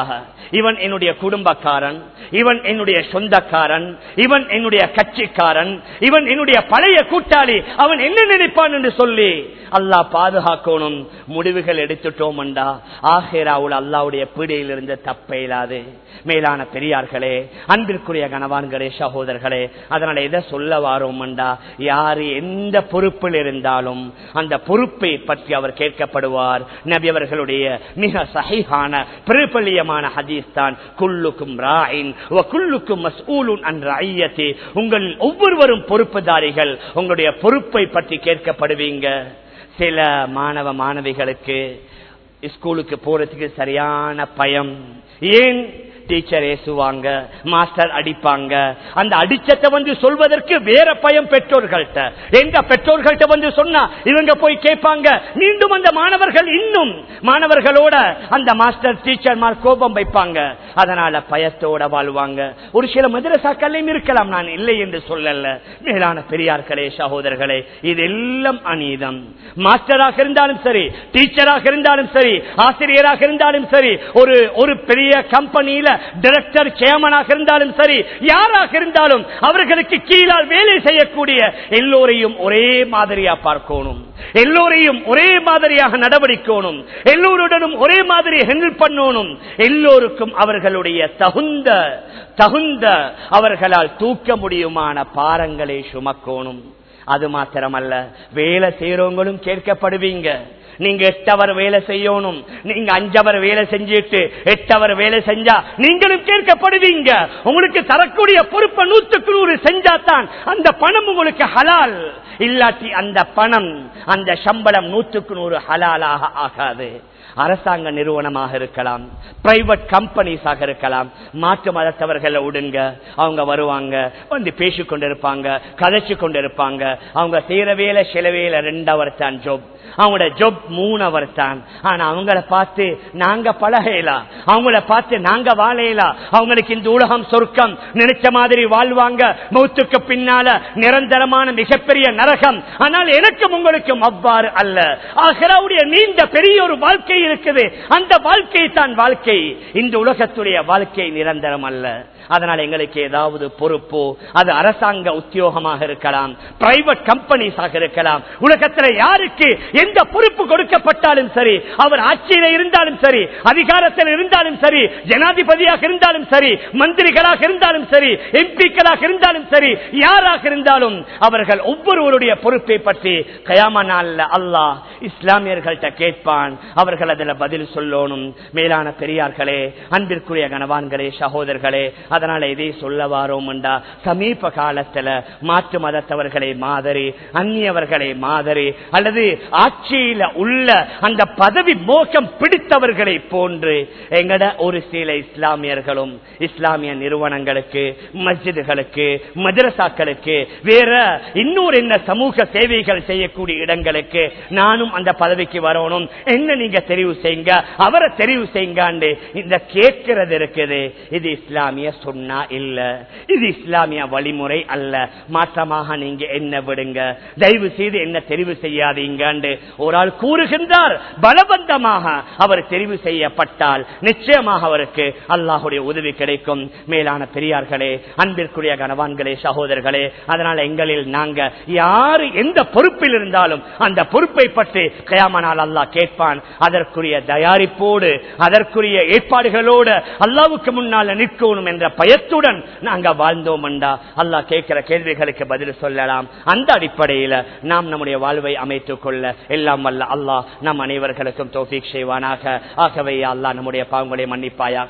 இவன் என்னுடைய குடும்பக்காரன் இவன் என்னுடைய சொந்தக்காரன் இவன் என்னுடைய கட்சிக்காரன் இவன் என்னுடைய பழைய கூட்டாளி அவன் என்ன நினைப்பான் என்று சொல்லி அல்லாஹ் பாதுகாக்கணும் முடிவுகள் எடுத்துட்டோம்டா ஆஹேராவுல் அல்லாவுடைய பீடையில் இருந்து தப்ப இயலாது மேலான பெரியார்களே அன்பிற்குரிய கணவான்களே சகோதரர்களே அதனால எதை சொல்ல வாரோம்டா யாரு எந்த பொறுப்பில் இருந்தாலும் அந்த பொறுப்பை பற்றி அவர் கேட்கப்படுவார் நபி அவர்களுடைய மிக சகிஹான பிரபல்யமான ஹதீஸ் தான் குல்லுக்கும் ராயின் குல்லுக்கும் மஸ்ஊலுன் அன் ரஐயத்தி உங்கள் ஒவ்வொருவரும் பொறுப்புதாரிகள் உங்களுடைய பொறுப்பை பற்றி கேட்கப்படுவீங்க சில மாணவ மாணவிகளுக்கு ஸ்கூலுக்கு போறதுக்கு சரியான பயம் ஏன் டீச்சர் ஏசுவாங்க மாஸ்டர் அடிப்பாங்க அந்த அடிச்சத்தை வந்து சொல்வதற்கு வேற பயம் பெற்றோர்கள்ட்ட எங்க பெற்றோர்கள்ட்ட வந்து சொன்னா இவங்க போய் கேட்பாங்க மீண்டும் அந்த மாணவர்கள் இன்னும் மாணவர்களோட அந்த மாஸ்டர் டீச்சர் கோபம் வைப்பாங்க அதனால பயத்தோட வாழ்வாங்க ஒரு சில மதரசாக்கள்லையும் இருக்கலாம் நான் இல்லை என்று சொல்லல மேலான பெரியார்களே சகோதரர்களே இதெல்லாம் அநீதம் மாஸ்டராக இருந்தாலும் சரி டீச்சராக இருந்தாலும் சரி ஆசிரியராக இருந்தாலும் சரி ஒரு ஒரு பெரிய கம்பெனியில டைரக்டர் சேர்மனாக இருந்தாலும் சரி யாராக இருந்தாலும் அவர்களுக்கு கீழால் வேலை செய்யக்கூடிய எல்லோரையும் ஒரே மாதிரியா பார்க்கணும் எல்லோரையும் ஒரே மாதிரியாக நடவடிக்கணும் எல்லோருடனும் ஒரே மாதிரி ஹெண்டில் பண்ணணும் எல்லோருக்கும் அவர்களுடைய தகுந்த தகுந்த அவர்களால் தூக்க முடியுமான பாரங்களை சுமக்கணும் அது மாத்திரமல்ல வேலை செய்யறவங்களும் கேட்கப்படுவீங்க நீங்க எட்டவர் வேலை செய்யணும் நீங்க அஞ்சவர் வேலை செஞ்சுட்டு எட்டவர் வேலை செஞ்சா நீங்களும் கேட்கப்படுவீங்க உங்களுக்கு தரக்கூடிய பொறுப்பை நூத்துக்கு நூறு செஞ்சாதான் அந்த பணம் உங்களுக்கு ஹலால் இல்லாட்டி அந்த பணம் அந்த சம்பளம் நூத்துக்கு நூறு ஹலாலாக ஆகாது அரசாங்க நிறுவனமாக இருக்கலாம் பிரைவேட் கம்பெனிஸாக இருக்கலாம் மாற்று மதத்தவர்களை விடுங்க அவங்க வருவாங்க வந்து பேசிக் கொண்டிருப்பாங்க கதைச்சு கொண்டிருப்பாங்க அவங்க செய்யற வேலை சில வேலை ரெண்டு அவர் தான் ஜோப் அவங்களோட ஜொப் மூணு அவர் தான் ஆனா அவங்கள பார்த்து நாங்க பழகலாம் அவங்கள பார்த்து நாங்க வாழையலாம் அவங்களுக்கு இந்த உலகம் சொர்க்கம் நினைச்ச மாதிரி வாழ்வாங்க மௌத்துக்கு பின்னால நிரந்தரமான மிகப்பெரிய நரகம் ஆனால் எனக்கும் உங்களுக்கும் அவ்வாறு அல்ல ஆகிறாவுடைய நீண்ட பெரிய ஒரு வாழ்க்கை இருக்குது அந்த வாழ்க்கை தான் வாழ்க்கை இந்த உலகத்துடைய வாழ்க்கை நிரந்தரம் அல்ல அதனால் எங்களுக்கு ஏதாவது பொறுப்போ அது அரசாங்க உத்தியோகமாக இருக்கலாம் பிரைவேட் கம்பெனிஸாக இருக்கலாம் உலகத்தில் யாருக்கு எந்த பொறுப்பு கொடுக்கப்பட்டாலும் சரி அவர் ஆட்சியில் இருந்தாலும் சரி அதிகாரத்தில் இருந்தாலும் சரி ஜனாதிபதியாக இருந்தாலும் சரி மந்திரிகளாக இருந்தாலும் சரி எம்பிக்களாக இருந்தாலும் சரி யாராக இருந்தாலும் அவர்கள் ஒவ்வொருவருடைய பொறுப்பை பற்றி கயாம நாள்ல அல்லாஹ் இஸ்லாமியர்கள்ட்ட கேட்பான் அவர்கள் அதில் பதில் சொல்லணும் மேலான பெரியார்களே அன்பிற்குரிய கணவான்களே சகோதரர்களே அதனால இதை சொல்ல வாரோம்டா சமீப காலத்துல மாற்று மதத்தவர்களை மாதிரி அந்நியவர்களை மாதிரி அல்லது ஆட்சியில உள்ள அந்த பதவி மோகம் பிடித்தவர்களை போன்று எங்கட ஒரு சில இஸ்லாமியர்களும் இஸ்லாமிய நிறுவனங்களுக்கு மஸ்ஜிதுகளுக்கு மதரசாக்களுக்கு வேற இன்னொரு என்ன சமூக சேவைகள் செய்யக்கூடிய இடங்களுக்கு நானும் அந்த பதவிக்கு வரணும் என்ன நீங்க தெரிவு செய்யுங்க அவரை தெரிவு செய்யுங்க இந்த கேட்கிறது இருக்குது இது இஸ்லாமிய சொன்னா இல்ல இது இஸ்லாமிய வழிமுறை அல்ல மாற்றமாக நீங்க என்ன விடுங்க தயவு செய்து என்ன தெரிவு செய்யாதீங்க ஒரு ஆள் கூறுகின்றார் பலவந்தமாக அவர் தெரிவு செய்யப்பட்டால் நிச்சயமாக அவருக்கு அல்லாஹுடைய உதவி கிடைக்கும் மேலான பெரியார்களே அன்பிற்குரிய கணவான்களே சகோதரர்களே அதனால எங்களில் நாங்க யாரு எந்த பொறுப்பில் இருந்தாலும் அந்த பொறுப்பை பற்றி கயாமனால் அல்லாஹ் கேட்பான் அதற்குரிய தயாரிப்போடு அதற்குரிய ஏற்பாடுகளோடு அல்லாவுக்கு முன்னால் நிற்கணும் என்ற பயத்துடன் நாங்க வாழ்ந்தோம் அல்லாஹ் கேட்கிற கேள்விகளுக்கு பதில் சொல்லலாம் அந்த அடிப்படையில் நாம் நம்முடைய வாழ்வை அமைத்துக் கொள்ள எல்லாம் வல்ல அல்லாஹ் நம் அனைவர்களுக்கும் தோஃபிக் செய்வானாக ஆகவே அல்லாஹ் நம்முடைய பாவங்களை மன்னிப்பாயா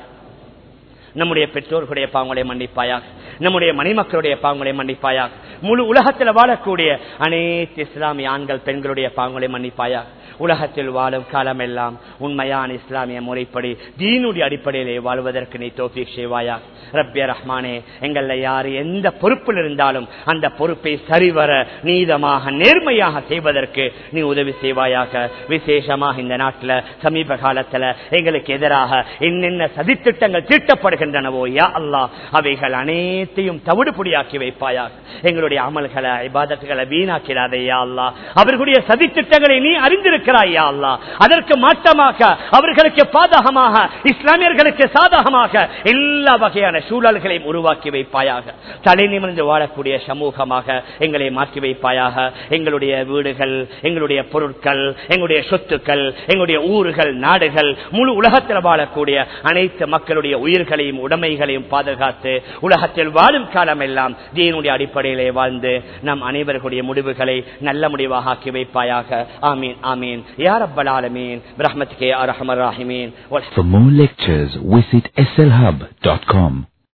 நம்முடைய பெற்றோர்களுடைய பாவங்களை மன்னிப்பாயா நம்முடைய மணிமக்களுடைய பாவங்களை மன்னிப்பாயா முழு உலகத்தில் வாழக்கூடிய அனைத்து இஸ்லாமிய ஆண்கள் பெண்களுடைய பாவங்களை மன்னிப்பாயா உலகத்தில் வாழும் காலம் எல்லாம் உண்மையான இஸ்லாமிய முறைப்படி தீனுடைய அடிப்படையிலே வாழ்வதற்கு நீ தோஃபிக் செய்வாயா ரப்ய ரஹ்மானே எங்கள யாரு எந்த பொறுப்பில் இருந்தாலும் அந்த பொறுப்பை சரிவர நீதமாக நேர்மையாக செய்வதற்கு நீ உதவி செய்வாயாக விசேஷமாக இந்த நாட்டில் சமீப காலத்துல எங்களுக்கு எதிராக என்னென்ன சதித்திட்டங்கள் தீட்டப்படுகின்றனவோ யா அல்லா அவைகள் அனைத்தையும் தவிடுபொடியாக்கி வைப்பாயாக எங்களுடைய அமல்களை இபாதத்துகளை வீணாக்கிறாதே யா அல்லா அவர்களுடைய சதித்திட்டங்களை நீ அறிந்திருக்க வைத்திருக்கிறாய் யா அல்லாஹ் அதற்கு மாற்றமாக அவர்களுக்கு பாதகமாக இஸ்லாமியர்களுக்கு சாதகமாக எல்லா வகையான சூழல்களையும் உருவாக்கி வைப்பாயாக தலை நிமிர்ந்து வாழக்கூடிய சமூகமாக எங்களை மாற்றி வைப்பாயாக எங்களுடைய வீடுகள் எங்களுடைய பொருட்கள் எங்களுடைய சொத்துக்கள் எங்களுடைய ஊர்கள் நாடுகள் முழு உலகத்தில் வாழக்கூடிய அனைத்து மக்களுடைய உயிர்களையும் உடைமைகளையும் பாதுகாத்து உலகத்தில் வாழும் காலம் எல்லாம் தீனுடைய அடிப்படையிலே வாழ்ந்து நம் அனைவர்களுடைய முடிவுகளை நல்ல முடிவாக ஆக்கி வைப்பாயாக ஆமீன் ஆமீன் யார் அப்பல் ஆலமீன் பிரஹ்மத்துக்கே அரஹமர் ராஹிமீன் For more lectures, visit slhub.com.